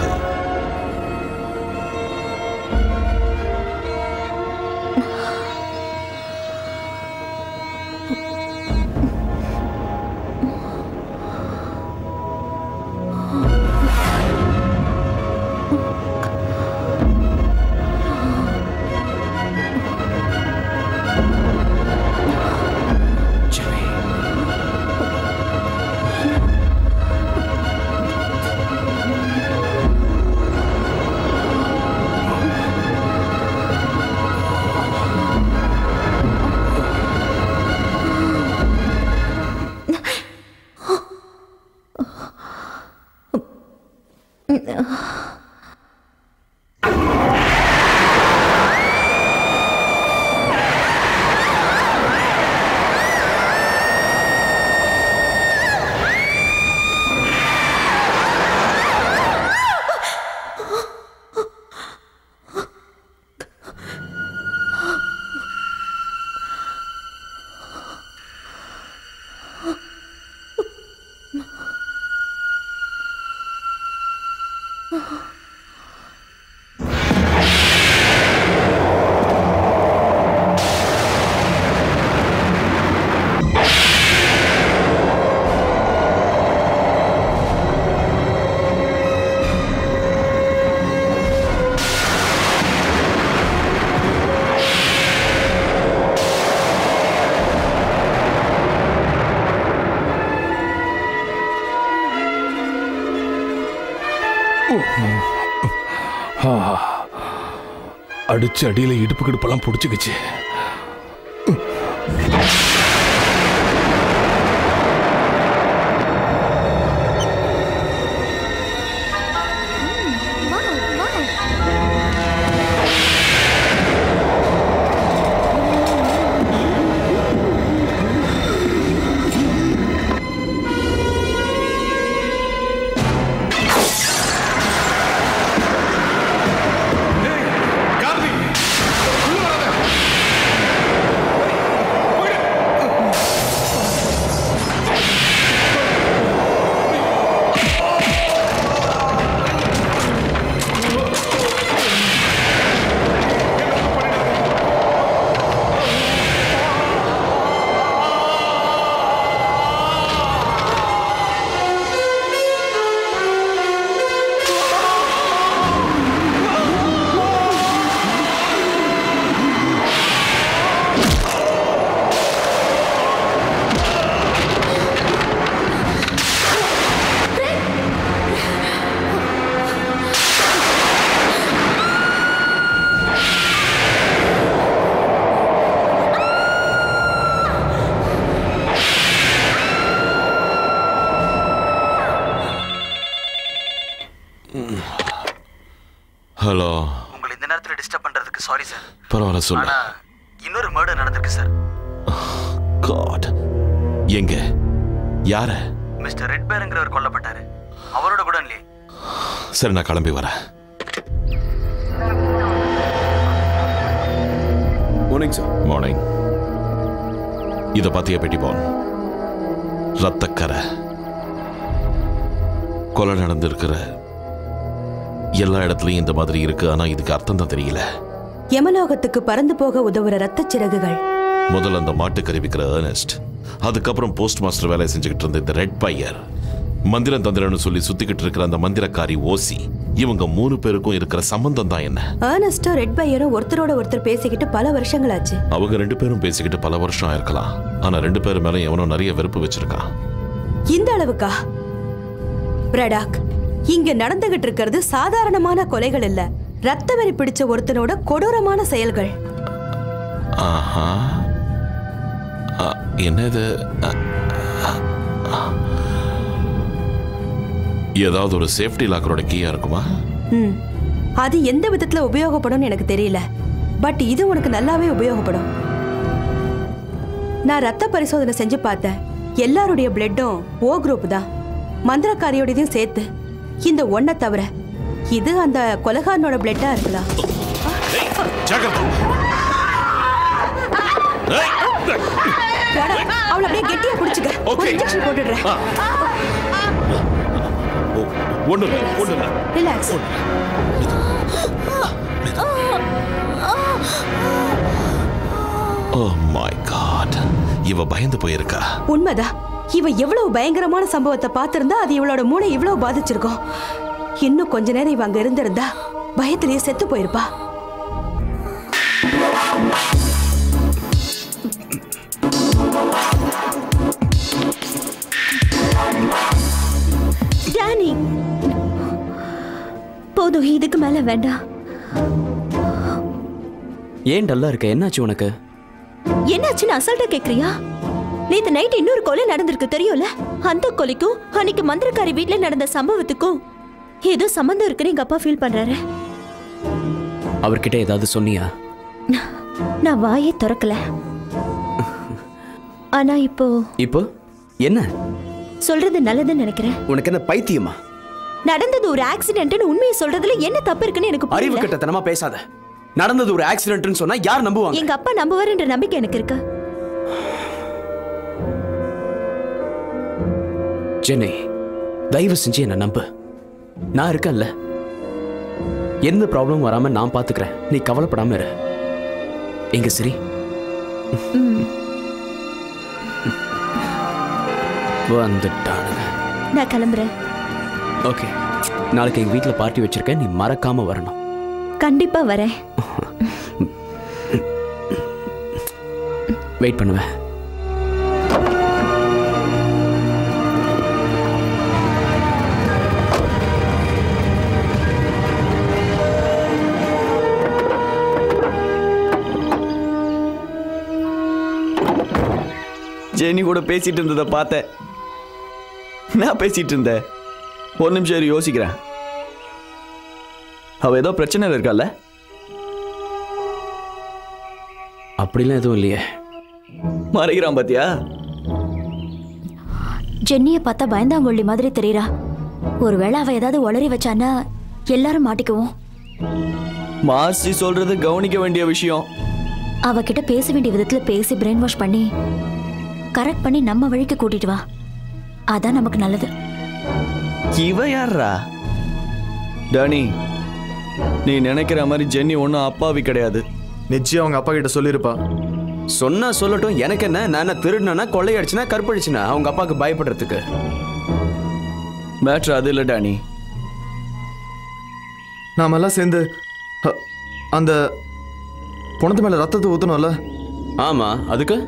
ஆ. அடிச்ச அடியில இடுப்பு கிடுப்பெல்லாம் பிடிச்சிக்கிச்சு ஹலோ உங்களை இந்த நேரத்தில் டிஸ்டர்ப் பண்றதுக்கு சாரி சார் பரவாயில்ல சொல்லு ஆனா இன்னொரு மர்டர் நடந்திருக்கு சார் காட் எங்க யார மிஸ்டர் ரெட் பேருங்கிறவர் கொல்லப்பட்டாரு அவரோட கூட இல்லையே சரி நான் கிளம்பி வரேன் மார்னிங் சார் மார்னிங் இத பாத்தியா பெட்டி போன் ரத்தக்கரை கொலை நடந்திருக்கிற எல்லா இடத்துலயும் இந்த மாதிரி இருக்கு ஆனா இதுக்கு அர்த்தம் தான் தெரியல யமலோகத்துக்கு பறந்து போக உதவுற ரத்தச் சிறகுகள் முதல்ல அந்த மாட்டுக்கறி விற்கிற ஏர்னஸ்ட் அதுக்கப்புறம் போஸ்ட் மாஸ்டர் வேலை செஞ்சுக்கிட்டு இருந்த இந்த ரெட் பையர் மந்திரம் தந்திரன்னு சொல்லி சுத்திக்கிட்டு இருக்கிற அந்த மந்திரக்காரி ஓசி இவங்க மூணு பேருக்கும் இருக்கிற சம்பந்தம் தான் என்ன ஏர்னஸ்டும் ரெட் பையரும் ஒருத்தரோட ஒருத்தர் பேசிக்கிட்டு பல வருஷங்களாச்சு அவங்க ரெண்டு பேரும் பேசிக்கிட்டு பல வருஷம் ஆயிருக்கலாம் ஆனா ரெண்டு பேரும் மேல எவனோ நிறைய வெறுப்பு வச்சிருக்கான் இந்த அளவுக்கா பிரடாக் இங்க நடந்துகிட்டு இருக்கிறது சாதாரணமான கொலைகள் இல்ல ரத்த வெறி பிடிச்ச ஒருத்தனோட கொடூரமான செயல்கள் ஆஹா அ, என்னது அ, அ, அ. ஏதாவது ஒரு சேஃப்டி லாக்கரோட கீயா இருக்குமா ம் அது எந்த விதத்துல உபயோகப்படும்னு எனக்கு தெரியல பட் இது உனக்கு நல்லாவே உபயோகப்படும் நான் ரத்த பரிசோதனை செஞ்சு பார்த்தேன் எல்லாருடைய பிளட்டும் ஓ குரூப் தான் மந்திரக்காரியோடதையும் சேர்த்து இந்த ஒன்றை தவிர இது அந்த கொலகாரனோட பிளட்டா இருக்கலாம் போடா, அவளை அப்படியே கெட்டியா பிடிச்சுக்க ஒரு இன்ஜெக்ஷன் போட்டுடுறேன் ஒண்ணு ஒண்ணு ரிலாக்ஸ் ஓ மை காட் இவ பயந்து போயிருக்கா உண்மைதான் இவ எவ்வளவு பயங்கரமான சம்பவத்தை பார்த்திருந்தா அது இவளோட மூளை இவ்வளவு பாதிச்சிருக்கும் இன்னும் கொஞ்ச நேரம் இவ அங்க இருந்திருந்தா பயத்திலேயே செத்து போயிருப்பா டானி போதும் இதுக்கு மேல வேண்டாம் ஏன் டல்லா இருக்க என்னாச்சு உனக்கு என்னாச்சுன்னு அசால்ட்டா கேக்குறியா நேத்து நைட் இன்னொரு கொலை நடந்திருக்கு தெரியும்ல அந்த கொலைக்கும் அன்னைக்கு மந்திரக்காரி வீட்ல நடந்த சம்பவத்துக்கும் ஏதோ சம்பந்தம் இருக்குன்னு எங்க அப்பா ஃபீல் பண்றாரு அவர்கிட்ட ஏதாவது சொன்னியா நான் வாயே திறக்கல ஆனா இப்போ இப்போ என்ன சொல்றது நல்லதுன்னு நினைக்கிறேன் உனக்கு என்ன பைத்தியமா நடந்தது ஒரு ஆக்சிடென்ட்னு உண்மையை சொல்றதுல என்ன தப்பு இருக்குன்னு எனக்கு அறிவு புரியல கட்டத்தனமா பேசாத நடந்தது ஒரு ஆக்சிடென்ட்னு சொன்னா யார் நம்புவாங்க எங்க அப்பா நம்புவாருன்ற நம்பிக்கை எனக்கு இருக்கு சென்னை தயவு செஞ்சு என்ன நம்பு நான் இருக்கேன்ல எந்த ப்ராப்ளம் வராம நான் பாத்துக்கிறேன் நீ கவலைப்படாம இரு எங்க சரி வந்துட்டானுங்க நான் கிளம்புறேன் ஓகே நாளைக்கு எங்க வீட்ல பார்ட்டி வச்சிருக்கேன் நீ மறக்காம வரணும் கண்டிப்பா வரேன் வெயிட் பண்ணுவேன் ஜெனி கூட பேசிட்டு இருந்ததை பார்த்தேன் நான் பேசிட்டு இருந்தேன் ஒரு நிமிஷம் இரு, யோசிக்கிறேன் அவ ஏதோ பிரச்சனையில் இருக்கால அப்படிலாம் எதுவும் இல்லையே மறைக்கிறான் பாத்தியா ஜென்னியை பார்த்தா பயந்தாங்கொள்ளி மாதிரி தெரியறா ஒருவேளை அவ ஏதாவது உளறி வச்சான்னா எல்லாரும் மாட்டிக்குவோம் மார்சி சொல்றது கவனிக்க வேண்டிய விஷயம் அவகிட்ட பேச வேண்டிய விதத்துல பேசி பிரெயின் வாஷ் பண்ணி கரெக்ட் பண்ணி நம்ம வழிக்கு கூட்டிட்டு வா அதான் நமக்கு நல்லது இவ யாரா டானி நீ நினைக்கிற மாதிரி ஜென்னி ஒன்றும் அப்பாவி கிடையாது நிச்சயம் அவங்க அப்பா கிட்ட சொல்லியிருப்பா சொன்னா சொல்லட்டும் எனக்கு என்ன நான் என்ன திருடினா கொள்ளையடிச்சுனா கற்பழிச்சுனா அவங்க அப்பாவுக்கு பயப்படுறதுக்கு மேட்ரு அது இல்லை டானி நாமெல்லாம் சேர்ந்து அ, அந்த பணத்து மேல ரத்தத்தை ஊத்தணும்ல ஆமா அதுக்கு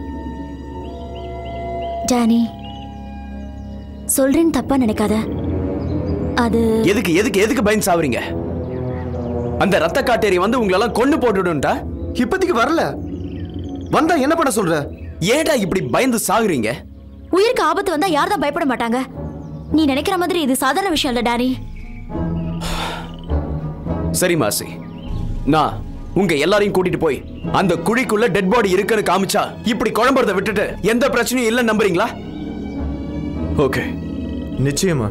டானி சொல்றேன்னு தப்பா நினைக்காத அது எதுக்கு எதுக்கு எதுக்கு பயந்து சாவறீங்க அந்த ரத்த காட்டேரி வந்து உங்களெல்லாம் கொண்டு போட்டுடும்டா இப்போதைக்கு வரல வந்தா என்ன பண்ண சொல்ற ஏடா இப்படி பயந்து சாகுறீங்க உயிருக்கு ஆபத்து வந்தா யார் தான் பயப்பட மாட்டாங்க நீ நினைக்கிற மாதிரி இது சாதாரண விஷயம் இல்ல டானி சரி மாசி நான் உங்க எல்லாரையும் கூட்டிட்டு போய் அந்த குழிக்குள்ள டெட் பாடி இருக்குன்னு காமிச்சா இப்படி குழம்புறத விட்டுட்டு எந்த பிரச்சனையும் இல்லைன்னு நம்புறீங்களா ஓகே நிச்சயமா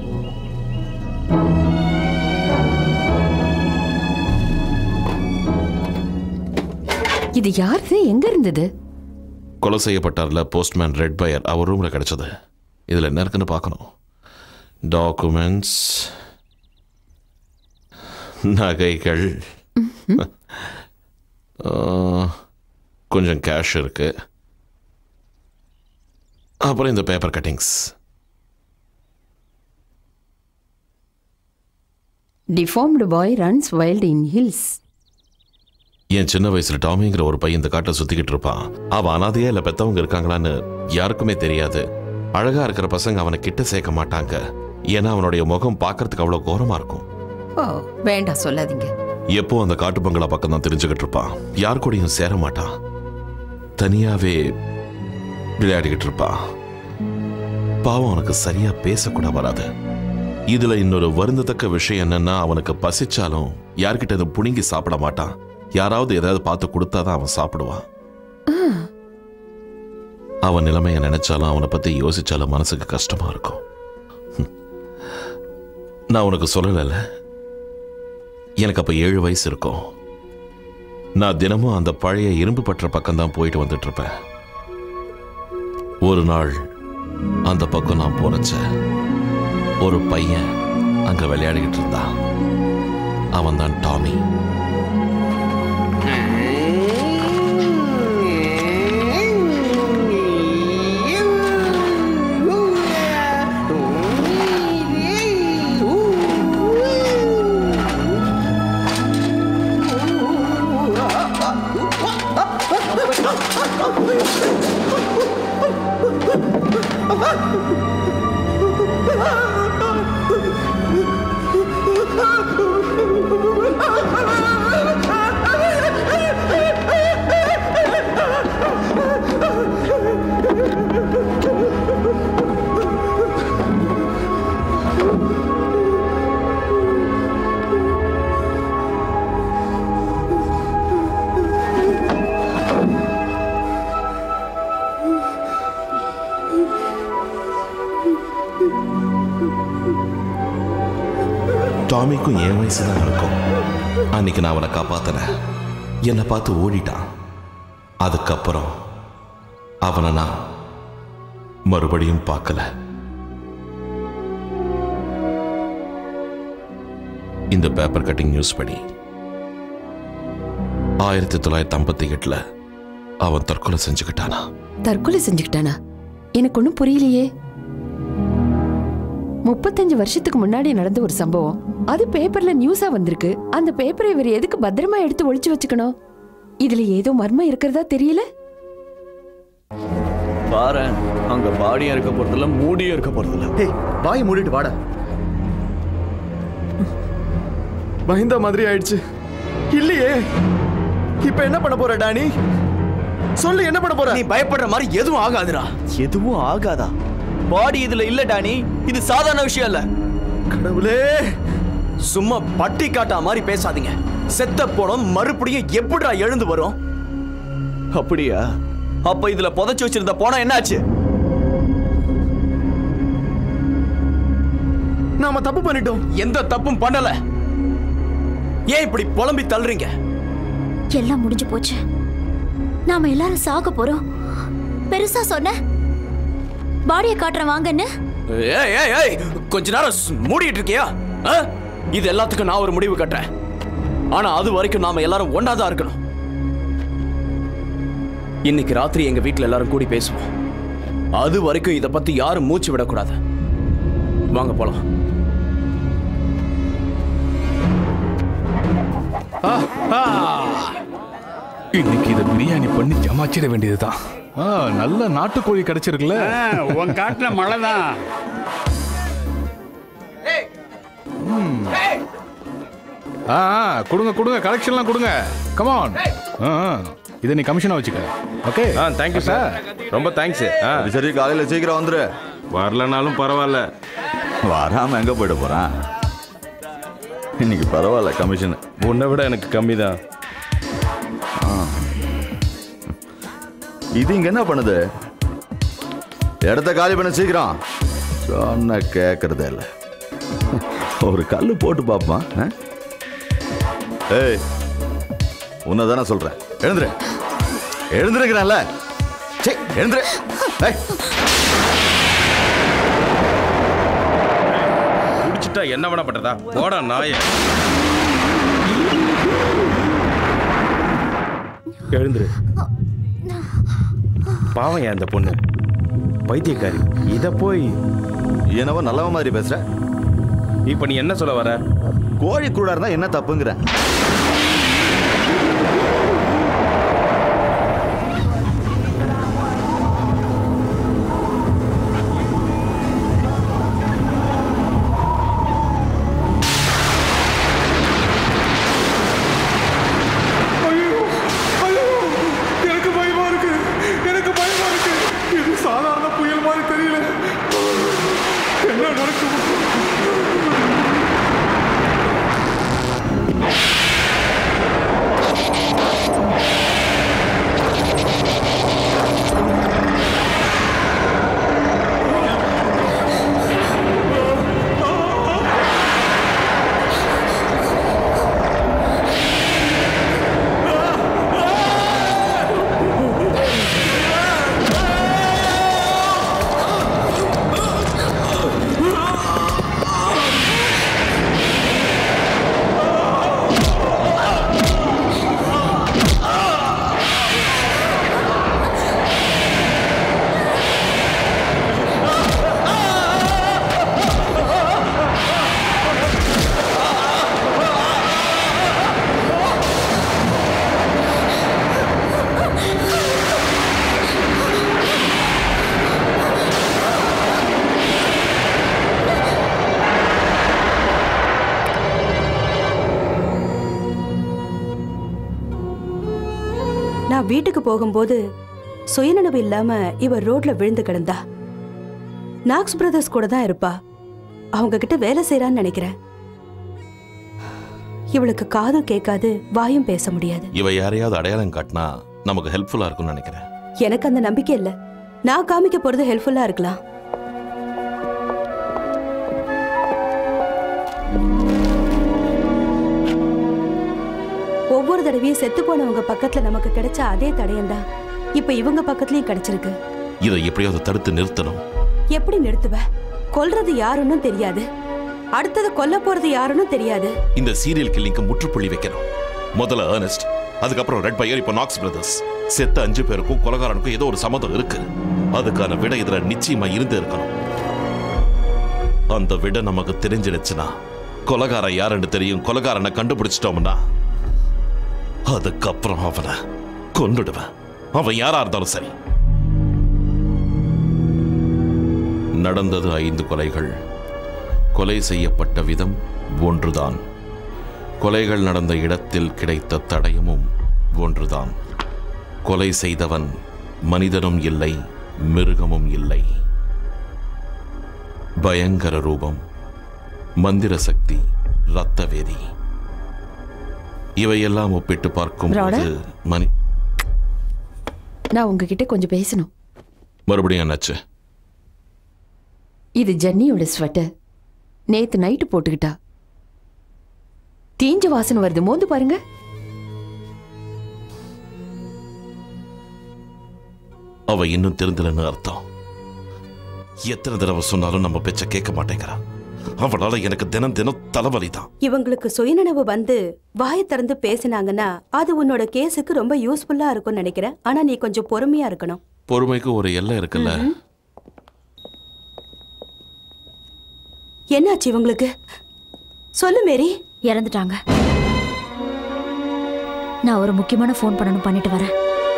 இது யாருது எங்க இருந்தது கொலை செய்யப்பட்டார்ல போஸ்ட்மேன் ரெட் பயர் அவர் ரூமில் கிடைச்சது இதில் என்ன இருக்குன்னு பார்க்கணும் டாக்குமெண்ட்ஸ் நகைகள் ஆ, கொஞ்சம் கேஷ் இருக்கு அப்புறம் இந்த paper cuttings deformed boy runs wild in hills என் சின்ன வயசுல டாமிங்கிற ஒரு பையன் இந்த காட்டை சுத்திக்கிட்டு இருப்பான் அவன் அனாதையா இல்ல பெத்தவங்க இருக்காங்களான்னு யாருக்குமே தெரியாது அழகா இருக்கிற பசங்க அவனை கிட்ட சேர்க்க மாட்டாங்க ஏன்னா அவனுடைய முகம் பார்க்கறதுக்கு அவ்வளவு கோரமா இருக்கும் ஓ வேண்டாம் சொல்லாதீங்க எப்போ அந்த காட்டு பங்களா பக்கம் தான் தெரிஞ்சுக்கிட்டு இருப்பான் யார் கூடயும் சேர மாட்டான் தனியாவே விளையாடிக்கிட்டு இருப்பான் பாவம் அவனுக்கு சரியா பேசக்கூட வராது இதுல இன்னொரு வருந்தத்தக்க விஷயம் என்னன்னா அவனுக்கு பசிச்சாலும் யார்கிட்ட இதை புடுங்கி சாப்பிட மாட்டான் யாராவது ஏதாவது பார்த்து கொடுத்தாதான் அவன் சாப்பிடுவான் அவன் நிலைமைய நினைச்சாலும் அவனை பத்தி யோசிச்சாலும் மனசுக்கு கஷ்டமா இருக்கும் ஹம். நான் உனக்கு சொல்லலைல்ல எனக்கு அப்ப ஏழு வயசு இருக்கும் நான் தினமும் அந்த பழைய இரும்பு பற்ற பக்கம் தான் போயிட்டு வந்துட்டு இருப்பேன் ஒரு நாள் அந்த பக்கம் நான் போனச்ச ஒரு பையன் அங்க விளையாடிக்கிட்டு இருந்தான் அவன் தான் டாமி டாமிக்கும் என் வயசு தான் இருக்கும் அன்னைக்கு நான் அவனை காப்பாத்தினேன் என்னை பார்த்து ஓடிட்டான் அதுக்கப்புறம் அவனை நான் மறுபடியும் பார்க்கல இந்த பேப்பர் கட்டிங் நியூஸ் படி ஆயிரத்தி தொள்ளாயிரத்தி ஐம்பத்தி எட்டுல அவன் தற்கொலை செஞ்சுக்கிட்டானா தற்கொலை செஞ்சுக்கிட்டானா எனக்கு ஒன்றும் புரியலையே முப்பத்தஞ்சு வருஷத்துக்கு முன்னாடி நடந்த ஒரு சம்பவம் அது பேப்பர்ல நியூஸா வந்திருக்கு அந்த பேப்பரை இவர் எதுக்கு பத்திரமா எடுத்து ஒளிச்சு வச்சுக்கணும் இதுல ஏதோ மர்மம் இருக்கிறதா தெரியல பாரு அங்க பாடியும் இருக்க போறதில்ல மூடியும் இருக்க போறதில்ல ஏய் வாய் மூடிட்டு வாடா பயந்த மாதிரி ஆயிடுச்சு இல்லையே இப்ப என்ன பண்ண போற டானி சொல்லு என்ன பண்ண போற நீ பயப்படுற மாதிரி எதுவும் ஆகாதுடா எதுவும் ஆகாதா பாடி இதுல இல்ல டானி இது சாதாரண விஷயம் இல்ல கடவுளே சும்மா பட்டி காட்டா மாதிரி பேசாதீங்க செத்த போனோம் மறுபடியும் எப்படிடா எழுந்து வரும் அப்படியா அப்ப இதுல புதைச்சு வச்சிருந்த போனா என்னாச்சு நாம தப்பு பண்ணிட்டோம் எந்த தப்பும் பண்ணல ஏன் இப்படி புலம்பி தள்ளுறீங்க எல்லாம் முடிஞ்சு போச்சு நாம எல்லாரும் சாக போறோம் பெருசா சொன்ன பாடியை காட்டுறேன் வாங்கன்னு ஏய் ஏய் ஏய் கொஞ்ச நேரம் ஸ்- மூடிட்டு இருக்கியா ஆ? இது எல்லாத்துக்கும் நான் ஒரு முடிவு கட்டுறேன் ஆனா அது வரைக்கும் நாம எல்லாரும் ஒண்ணா தான் இருக்கணும் இன்னைக்கு ராத்திரி எங்க வீட்ல எல்லாரும் கூடி பேசுவோம் அது வரைக்கும் இத பத்தி யாரும் மூச்சு விடக்கூடாது வாங்க போலாம் இன்னைக்கு இதை பிரியாணி பண்ணி ஜமாச்சிட வேண்டியதுதான் ஆ, நல்ல நாட்டுக்கோழி கிடைச்சிருக்குல்ல உன் காட்டுல மழை தான் ஆ ஆ, கொடுங்க கொடுங்க கலெக்ஷன்லாம் கொடுங்க கமான் இதை நீ கமிஷனா வச்சுக்க ஓகே ஆ தேங்க்யூ சார் ரொம்ப தேங்க்ஸ் ஆ சரி காலையில சீக்கிரம் வந்துரு வரலனாலும் பரவாயில்ல வராம எங்க போயிட போறான் இன்னைக்கு பரவாயில்ல கமிஷன் உன்னை விட எனக்கு கம்மி தான் இது இங்க என்ன பண்ணுது இடத்த காலி பண்ண சீக்கிரம் சொன்ன கேட்கறதே இல்ல ஒரு கல்லு போட்டு பாப்பா ஏய் உன்னை தானே சொல்றேன் எழுந்துரு எழுந்துருக்கிறான்ல சே எழுந்துரு ஏய் குடிச்சிட்டா என்ன வேணா பண்றதா போடா நாய எழுந்துரு பாவம் ஏன் அந்த பொண்ணு பைத்தியக்காரி இத போய் என்னவோ நல்லவ மாதிரி பேசுற இப்ப நீ என்ன சொல்ல வர கோழி கூட இருந்தா என்ன தப்புங்கிற எனக்கு பயமா இருக்கு எனக்கு பயமா இருக்கு இது சாதாரண புயல் மாதிரி தெரியல என்ன நடக்கும் நான் வீட்டுக்கு போகும்போது சுயநினைவு இல்லாம இவ ரோட்ல விழுந்து கிடந்தா நாக்ஸ் பிரதர்ஸ் கூட தான் இருப்பா அவங்க கிட்ட வேலை செய்யறான்னு நினைக்கிறேன் இவளுக்கு காதும் கேட்காது வாயும் பேச முடியாது இவ யாரையாவது அடையாளம் காட்டினா நமக்கு ஹெல்ப்ஃபுல்லா இருக்கும்னு நினைக்கிறேன் எனக்கு அந்த நம்பிக்கை இல்ல நான் காமிக்க போறது ஹெல்ப்ஃபுல்லா இருக்கலாம் ஒவ்வொரு தடவையும் செத்து போனவங்க பக்கத்துல நமக்கு கிடைச்ச அதே தடயம் தான் இப்ப இவங்க பக்கத்துலயும் கிடைச்சிருக்கு இதை எப்படியாவது தடுத்து நிறுத்தணும் எப்படி நிறுத்துவ கொல்றது யாருன்னு தெரியாது அடுத்தது கொல்ல போறது யாருன்னு தெரியாது இந்த சீரியல் கில்லிங்க்கு முற்றுப்புள்ளி வைக்கணும் முதல்ல ஏர்னஸ்ட் அதுக்கப்புறம் ரெட் பையர் இப்போ நாக்ஸ் பிரதர்ஸ் செத்த அஞ்சு பேருக்கும் கொலகாரனுக்கும் ஏதோ ஒரு சம்மதம் இருக்கு அதுக்கான விட இதுல நிச்சயமா இருந்து இருக்கணும் அந்த விட நமக்கு தெரிஞ்சிடுச்சுன்னா கொலகாரன் யாருன்னு தெரியும் கொலகாரனை கண்டுபிடிச்சிட்டோம்னா அதுக்கப்புறம் அவனை கொன்னுடுவேன் அவன் யாரா இருந்தாலும் சரி நடந்தது ஐந்து கொலைகள் கொலை செய்யப்பட்ட விதம் ஒன்றுதான் கொலைகள் நடந்த இடத்தில் கிடைத்த தடயமும் ஒன்றுதான் கொலை செய்தவன் மனிதனும் இல்லை மிருகமும் இல்லை பயங்கர ரூபம் மந்திர சக்தி ரத்த வேதி இவையெல்லாம் ஒப்பிட்டு பார்க்கும்போது மனி நான் உங்ககிட்ட கொஞ்சம் பேசணும் மறுபடியும் என்னாச்சு இது ஜென்னியோட ஸ்வெட்டர் நேத்து நைட்டு போட்டுக்கிட்டா தீஞ்ச வாசனை வருது மோந்து பாருங்க அவ இன்னும் திருந்தலன்னு அர்த்தம் எத்தனை தடவை சொன்னாலும் நம்ம பேச்ச கேட்க மாட்டேங்கிறா அவளால எனக்கு தினம் தினம் தலைவலி தான் இவங்களுக்கு சுயநினைவு வந்து வாயை திறந்து பேசினாங்கன்னா அது உன்னோட கேஸுக்கு ரொம்ப யூஸ்ஃபுல்லா இருக்கும்னு நினைக்கிறேன் ஆனா நீ கொஞ்சம் பொறுமையா இருக்கணும் பொறுமைக்கு ஒரு எல்லை இருக்குல்ல என்னாச்சு இவங்களுக்கு சொல்லு மேரி இறந்துட்டாங்க நான் ஒரு முக்கியமான ஃபோன் பண்ணணும் பண்ணிட்டு வரேன்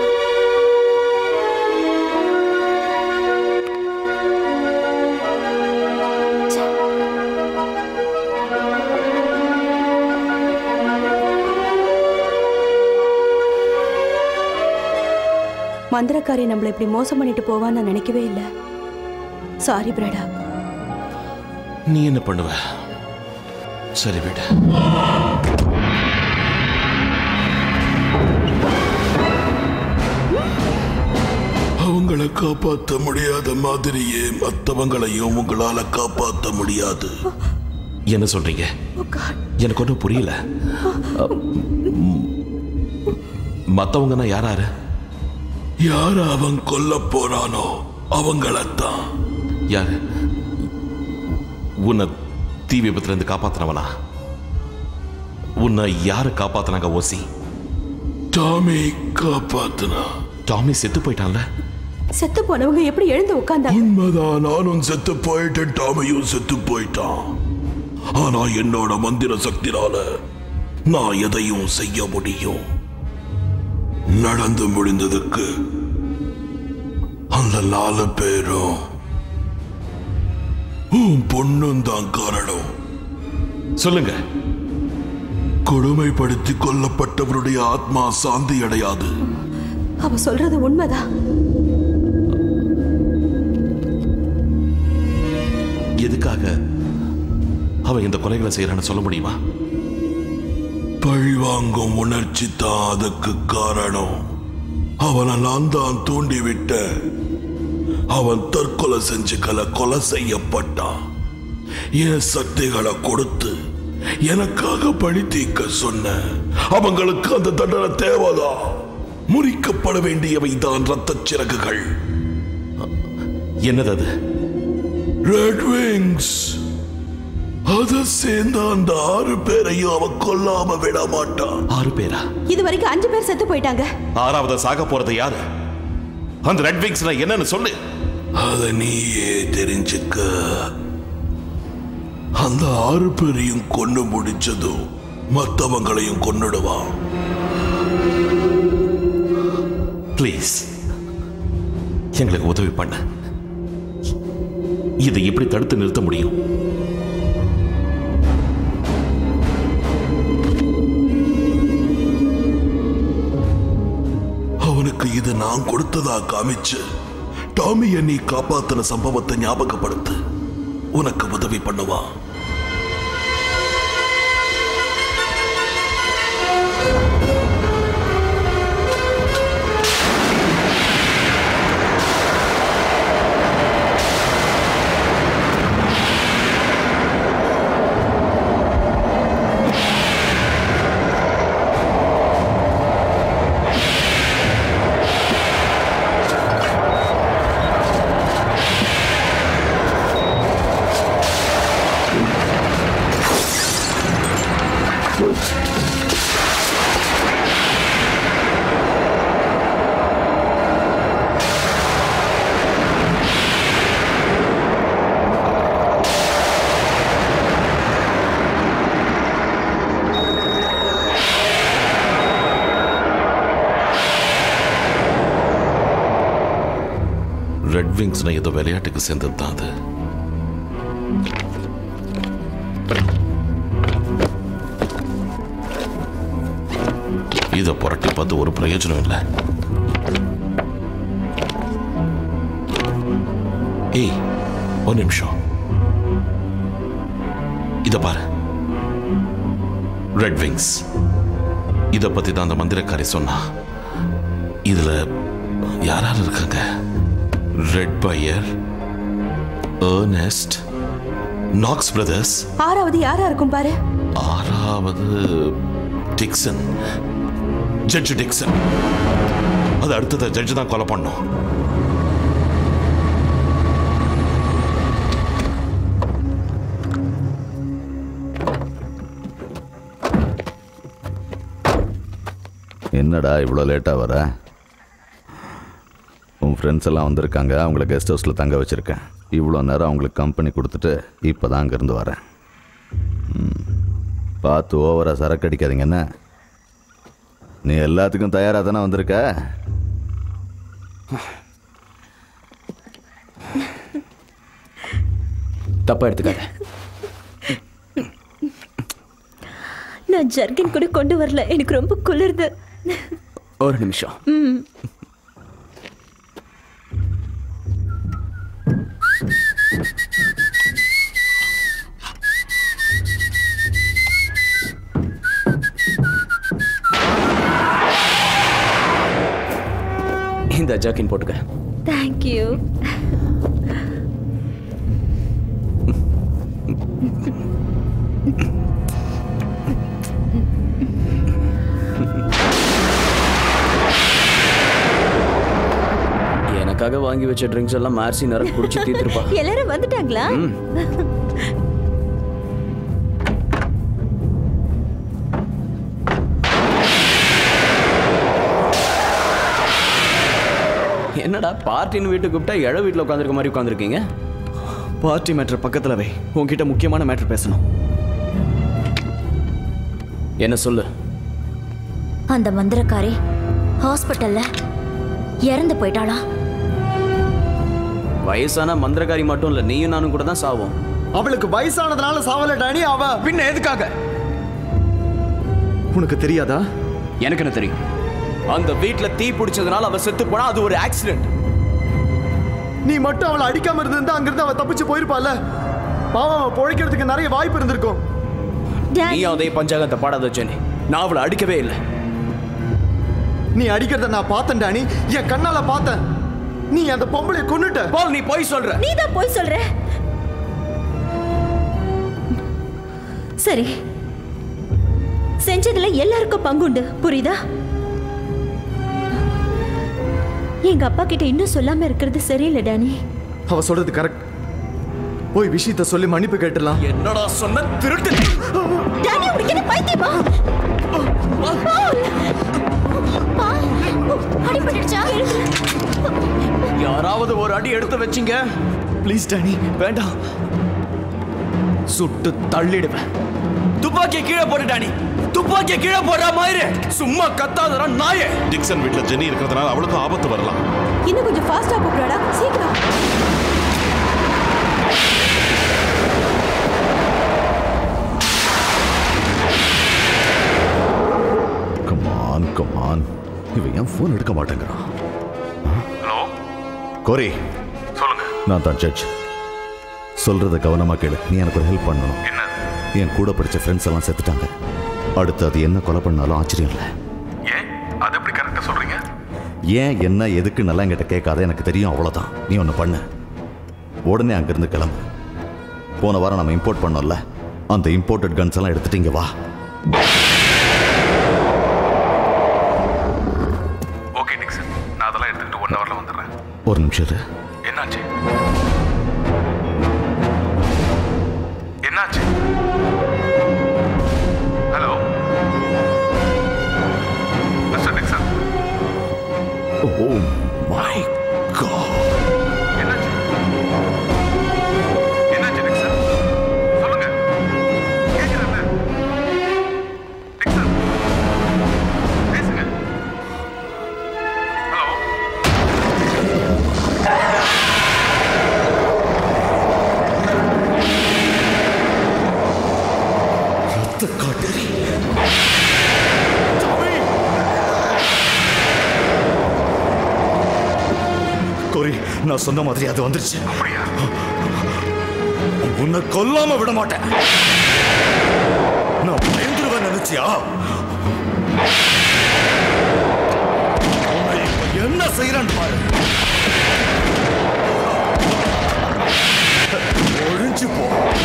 மந்திரக்காரி நம்மள இப்படி மோசம் பண்ணிட்டு போவான்னு நான் நினைக்கவே இல்லை சாரி பிரடா நீ என்ன பண்ணுவ சரி விடு அவங்கள காப்பாத்த முடியாத மாதிரியே மத்தவங்களையும் உங்களால காப்பாத்த முடியாது என்ன சொல்றீங்க எனக்கு ஒன்றும் புரியல மற்றவங்கன்னா யாராரு யார அவன் கொல்ல போறானோ அவங்களத்தான் யாரு உன்னை தீ விபத்துல இருந்து காப்பாத்தினவனா உன்னை யாரு காப்பாத்தினாங்க ஓசி டாமி காப்பாத்துனா டாமி செத்து போயிட்டான்ல செத்து போனவங்க எப்படி எழுந்து உட்கார்ந்தா உண்மைதான் நானும் செத்து போயிட்டேன் டாமியும் செத்து போயிட்டான் ஆனா என்னோட மந்திர சக்தினால நான் எதையும் செய்ய முடியும் நடந்து முடிந்ததுக்கு அந்த நாலு பேரும் உன் பொண்ணும் தான் காரணம் சொல்லுங்க கொடுமைப்படுத்தி கொல்லப்பட்டவருடைய ஆத்மா சாந்தி அடையாது அவ சொல்றது உண்மைதான் எதுக்காக அவன் இந்த கொலைகளை செய்யறான்னு சொல்ல முடியுமா பழிவாங்கும் உணர்ச்சி தான் அதுக்கு காரணம் அவனை நான் தான் தூண்டி விட்டேன் அவன் தற்கொலை செஞ்சுக்கல கொலை செய்யப்பட்டான் என் சக்திகளை கொடுத்து எனக்காக பழி தீர்க்க சொன்ன அவங்களுக்கு அந்த தண்டனை தேவைதான் முறிக்கப்பட வேண்டியவை தான் ரத்த சிறகுகள் என்னது அது ரெட் விங்ஸ் அத சேர்ந்த அந்த ஆறு பேரையும் அவன் கொல்லாம விட மாட்டான் ஆறு பேரா இது வரைக்கும் அஞ்சு பேர் செத்து போயிட்டாங்க ஆறாவது சாக போறது யாரு அந்த ரெட் விங்ஸ் என்னன்னு சொல்லு அத நீயே தெரிஞ்சுக்க அந்த ஆறு பேரையும் கொண்டு முடிச்சதும் மத்தவங்களையும் கொன்னுடுவான் ப்ளீஸ் எங்களுக்கு உதவி பண்ண இதை எப்படி தடுத்து நிறுத்த முடியும் அவனுக்கு இது நான் கொடுத்ததா காமிச்சு டாமிய நீ காப்பாத்தின சம்பவத்தை ஞாபகப்படுத்து உனக்கு உதவி பண்ணுவா ரெட் விங்ஸ்னா ஏதோ விளையாட்டுக்கு சேர்ந்தது தான் அது இதை புரட்டி பார்த்து ஒரு பிரயோஜனம் இல்லை ஏய் ஒரு நிமிஷம் இத பாரு ரெட் விங்ஸ் இத பத்தி தான் அந்த மந்திரக்காரி சொன்னா இதுல யார் யார் இருக்காங்க red fire Ernest Knox brothers ஆறாவது யாரா இருக்கும் பாரு ஆறாவது டிக்சன் ஜட்ஜ் டிக்சன் அது அடுத்தது ஜட்ஜ் தான் கொலை பண்ணோம் என்னடா இவ்வளோ லேட்டாக வர உன் ஃப்ரெண்ட்ஸ் எல்லாம் வந்திருக்காங்க அவங்கள கெஸ்ட் ஹவுஸில் தங்க வச்சுருக்கேன் இவ்வளோ நேரம் அவங்களுக்கு கம்பெனி கொடுத்துட்டு இப்போ தான் அங்கேருந்து வரேன் ம். பார்த்து ஓவராக சரக்கு அடிக்காதீங்க என்ன நீ எல்லாத்துக்கும் தயாராக தானே வந்திருக்க தப்பா எடுத்துக்காத நான் ஜர்கின் கூட கொண்டு வரல எனக்கு ரொம்ப குளிருது ஒரு நிமிஷம் ம் இந்த ஜாக்கின் போட்டுக்க தேங்க்யூ எனக்காக வாங்கி வச்ச ட்ரிங்க்ஸ் எல்லாம் மார்சி நேரம் குடிச்சு தீர்த்துருப்பா எல்லாரும் வந்துட்டாங்களா ம். என்னடா பார்ட்டின்னு வீட்டுக்கு கூப்பிட்டா எழ வீட்டில் உட்காந்துருக்க மாதிரி உட்காந்துருக்கீங்க பார்ட்டி மேட்ரு பக்கத்தில் வை உன்கிட்ட முக்கியமான மேட்ரு பேசணும் என்ன சொல்லு அந்த மந்திரக்காரி ஹாஸ்பிட்டல்ல இறந்து போயிட்டாளா வயசான மந்திரகாரி மட்டும் இல்ல நீயும் நானும் கூட தான் சாவோம் அவளுக்கு வயசானதுனால சாவல டானி அவ பின்ன எதுக்காக உனக்கு தெரியாதா எனக்கு என்ன தெரியும் அந்த வீட்ல தீ பிடிச்சதுனால அவ செத்து போனா அது ஒரு ஆக்சிடென்ட் நீ மட்டும் அவளை அடிக்காம இருந்திருந்தா அங்கிருந்து அவ தப்பிச்சு போயிருப்பால பாவம் அவ பொழைக்கிறதுக்கு நிறைய வாய்ப்பு இருந்திருக்கும் நீ அதே பஞ்சாங்கத்தை பாடாத ஜெனி நான் அவளை அடிக்கவே இல்லை நீ அடிக்கிறத நான் பார்த்தேன் டானி என் கண்ணால பார்த்தேன் நீ அந்த பொம்பளை கொன்னுட்ட பால் நீ போய் சொல்ற நீ தான் போய் சொல்ற சரி செஞ்சதுல எல்லாருக்கும் பங்குண்டு புரியுதா எங்க அப்பா கிட்ட இன்னும் சொல்லாம இருக்கிறது சரியில்லை டானி அவ சொல்றது கரெக்ட் போய் விஷயத்த சொல்லி மன்னிப்பு கேட்டுலாம் என்னடா சொன்ன திருட்டு டானி உனக்கு என்ன பைத்தியமா பால்! பால்! அடிபட்டுடுச்சா யாராவது ஒரு அடி எடுத்து வச்சிங்க ப்ளீஸ் டானி வேண்டாம் சுட்டு தள்ளிடுவேன் துப்பாக்கியை கீழே போட்டுட்டா நீ துப்பாக்கியை கீழே போடுற மாதிரி சும்மா கத்தாதடா நாயே டிக்சன் வீட்டில் ஜெனி இருக்கிறதுனால அவளுக்கும் ஆபத்து வரலாம் இன்னும் கொஞ்சம் ஃபாஸ்டா கூப்பிடாடா சீக்கிரம் கமான் கமான் இவன் ஏன் ஃபோன் எடுக்க மாட்டேங்கிறான் ஹலோ கோரி சொல்லுங்க நான் தான் ஜட்ஜ் சொல்றத கவனமா கேளு நீ எனக்கு ஒரு ஹெல்ப் பண்ணணும் என்ன என் கூட படிச்ச ஃப்ரெண்ட்ஸ் எல்லாம் செத்துட்டாங்க அடுத்து அது என்ன கொலை பண்ணாலும் ஆச்சரியம் இல்லை ஏன் அது எப்படி கரெக்டா சொல்றீங்க ஏன் என்ன எதுக்கு நல்லா என்கிட்ட கேட்காத எனக்கு தெரியும் அவ்வளோதான் நீ ஒன்று பண்ணு உடனே அங்கிருந்து கிளம்பு போன வாரம் நம்ம இம்போர்ட் பண்ணோம்ல அந்த இம்போர்ட்டட் கன்ஸ் எல்லாம் எடுத்துட்டு இங்க வா ஓகே டிக்சன் நான் அதெல்லாம் எடுத்துக்கிட்டு ஒன் ஹவர்ல வந்துடுறேன் ஒரு நிமிஷம் இரு. என்னாச்சு என்னாச்சு hello mister Dixon oh my God என்னாச்சு என்னாச்சு டிக்சன் சொல்லுங்க கேட்கிறேன்ல டிக்சன் பேசுங்க ஹலோ ரத்த காட்டேரி கோரி நான் சொன்ன மாதிரி அது வந்துருச்சு உன்னை கொல்லாம விட மாட்டேன் நான் பயந்துருவேன் நினைச்சியா உன்னை இப்ப என்ன செய்யறான்னு பாரு ஒழிஞ்சு போ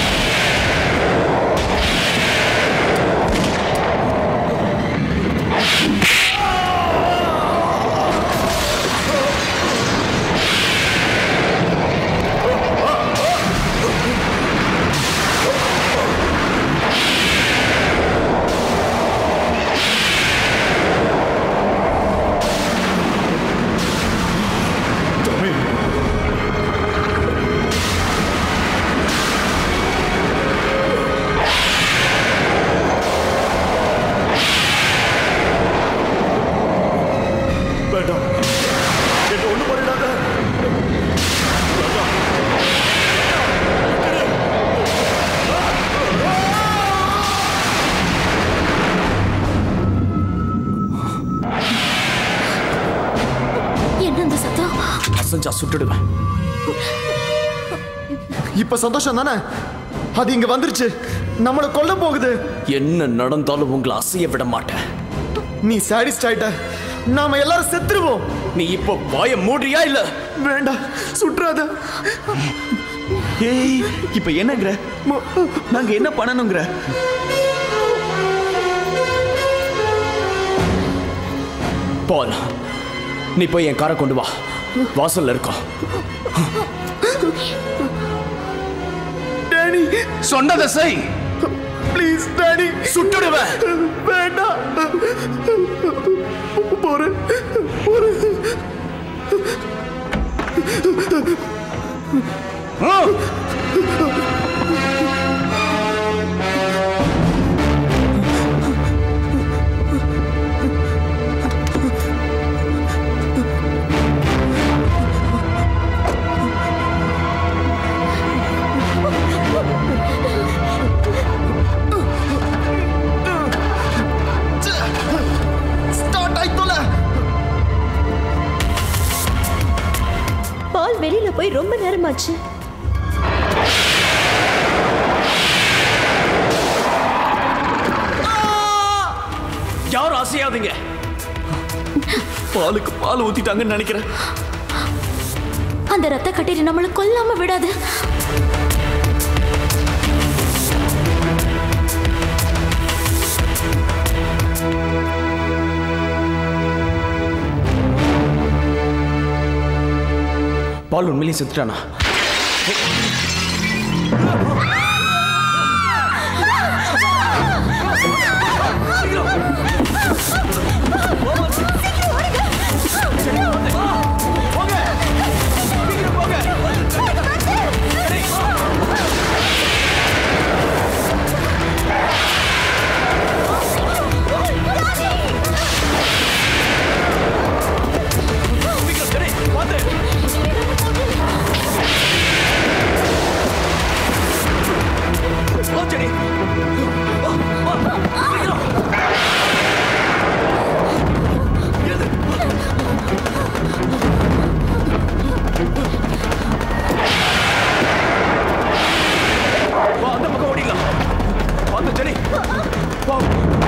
வேண்டாம் என்ன ஒண்ணு பண்ணிடாத என்ன அந்த சத்தம் அசஞ்சா சுட்டுடுவேன் இப்ப சந்தோஷம் தானே அது இங்க வந்துருச்சு நம்மள கொல்ல போகுது என்ன நடந்தாலும் உங்களை அசைய விட மாட்டேன் நீ சாடிஸ்ட் ஆயிட்ட நாம எல்லாரும் செத்துருவோம் நீ இப்போ வாய மூடுறியா இல்ல வேண்டாம் சுற்றாத ஏய் இப்ப என்னங்கிற நாங்க என்ன பண்ணணுங்கிற பால் நீ போய் என் காரை கொண்டு வா வாசல்ல இருக்கோம் டேனி சொன்னதை செய் ப்ளீஸ் டேனி சுட்டுடுவேன் வேண்டாம் போறேன் போறேன் ஸ்டார்ட் ஆயிட்டோல பால் வெளியில போய் ரொம்ப நேரமாச்சு யாரும் அசையாதீங்க பாலுக்கு பால் ஊத்திட்டாங்கன்னு நினைக்கிறேன் அந்த ரத்த கட்டீரி நம்மள கொல்லாம விடாது பால் உண்மையிலேயே செத்துட்டானா வா அந்த பக்கம் ஓடிடலாம் வாங்க ஜெனி வா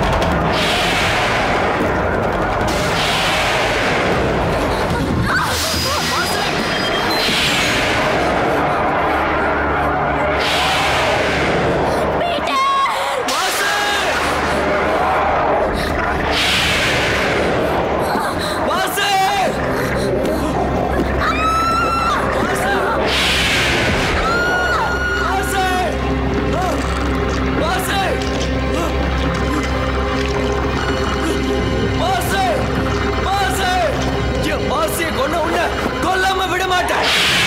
கொல்லாம விட மாட்டேன்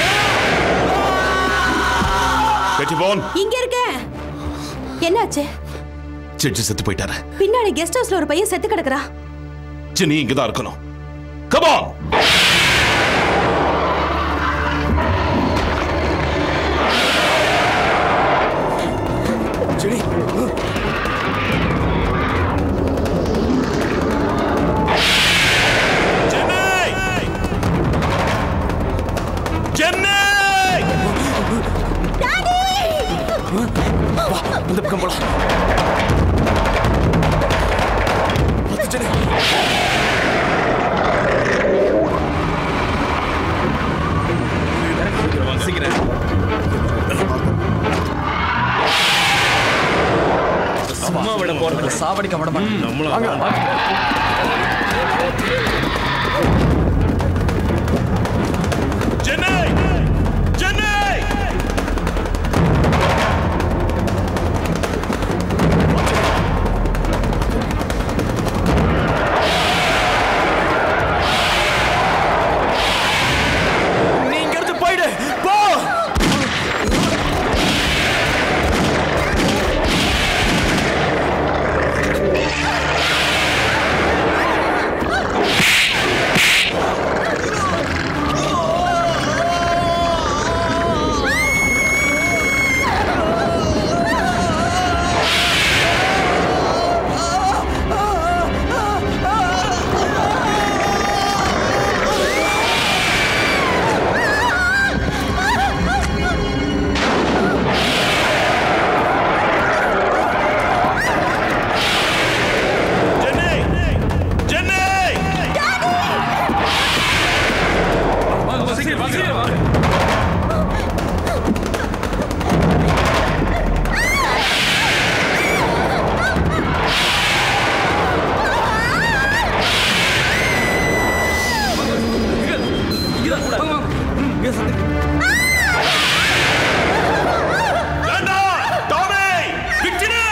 பெட்டிபோன் இங்க இருக்க என்னாச்சு ஜட்ஜி செத்து போயிட்டாரு பின்னாடி கெஸ்ட் ஹவுஸ்ல ஒரு பையன் செத்து கிடக்குறா ஜெனி இங்க தான் இருக்கணும் கமான் ஜெனி பக்கம் போலாம் வந்துட்டேனே. சீக்கிரம் சும்மா விட போறது சாவடிக்க விட மாட்டேன் நம்மள சென்னை சென்னை நீ இங்க இருந்து போயிடு போ சென்னை சென்னை சீக்கிரம் சீக்கிரம் வேண்டாம் டாமி விட்டுடு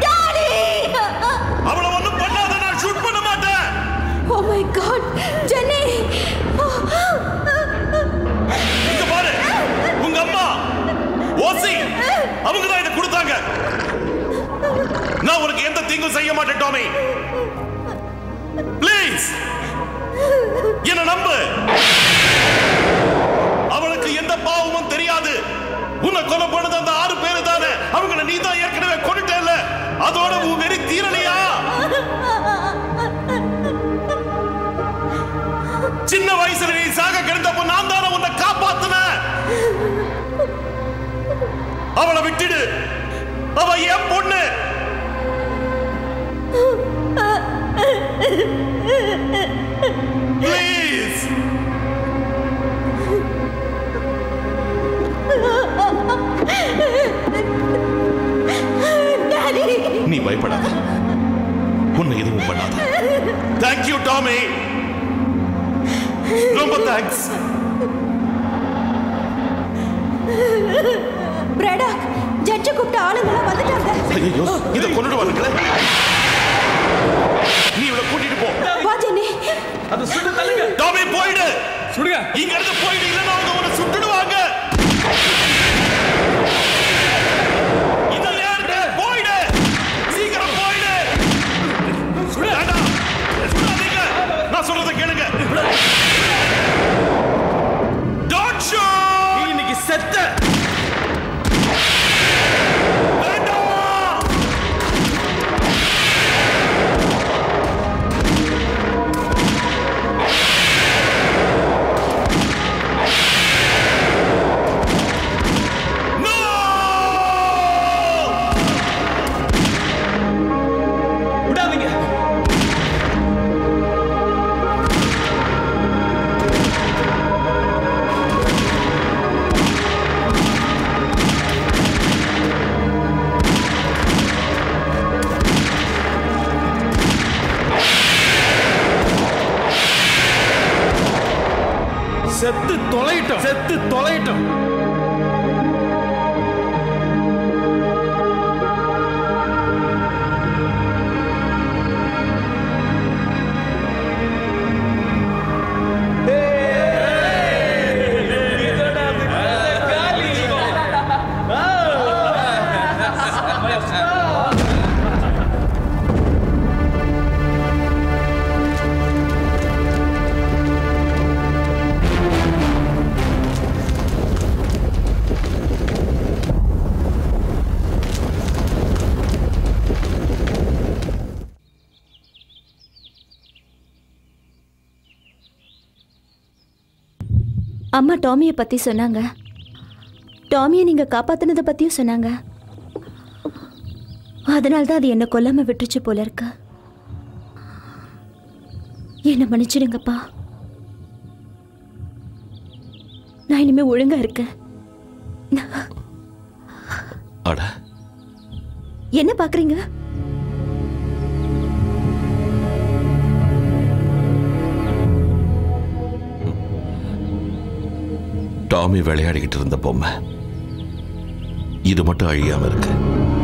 அவளை ஒண்ணும் பண்ணாத நான் ஷூட் பண்ண மாட்டேன் ஓ மை காட் ஜெனி இங்க பாரு உங்க அம்மா ஓசி அவங்க தான் இதை கொடுத்தாங்க நான் உனக்கு எந்த தீங்கும் செய்ய மாட்டேன் டாமி ப்ளீஸ் என்ன நம்பு அவளுக்கு எந்த பாவமும் தெரியாது உன்னை கொலை பண்ணது அந்த ஆறு பேரு தானே அவங்கள நீ தான் ஏற்கனவே கொண்டுட்டேல்ல அதோட உன் வெறி தீரலையா சின்ன வயசுல நீ சாக கிடந்தப்போ நான் தானே உன்னை காப்பாத்துனேன் அவளை விட்டுடு அவ என் பொண்ணு ப்ளீஸ் நீ பயப்படாத உன்னை எதுவும் பண்ணாத தேங்க்யூ டாமி ரொம்ப தேங்க்ஸ் பிரடா ஜட்ஜு கூப்பிட்ட ஆளுங்களாம் வந்துட்டாங்க ஐயோ இத கொண்டுட்டு வரீங்களே நீ இவளை கூட்டிட்டு போ வா ஜெனி அது சுட்டு தள்ளுங்க டாமி போயிடு சுடுங்க இங்க இருந்து போயிடு இல்லைன்னா அவங்க உன்னை சுட்டுடுவாங்க இதெல்லாம் யாரு? போயிடு சீக்கிரம் போயிடு சுடு வேண்டாம் சுடாதீங்க நான் சொல்றதை கேளுங்க Don't shoot! நீ இன்னைக்கு செத்த வேண்டாம் விடாதீங்க செத்து தொலையிட்டோம் செத்து தொலையிட்டோம் அம்மா டாமியை பத்தி சொன்னாங்க டாமியை நீங்க காப்பாத்துனதை பத்தியும் சொன்னாங்க அதனால தான் அது என்ன கொல்லாம விட்டுருச்சு போல இருக்கு என்ன மன்னிச்சிடுங்கப்பா நான் இனிமே ஒழுங்கா இருக்கேன் அட என்ன பாக்குறீங்க டாமி விளையாடிக்கிட்டு இருந்த பொம்மை இது மட்டும் அழியாம இருக்கு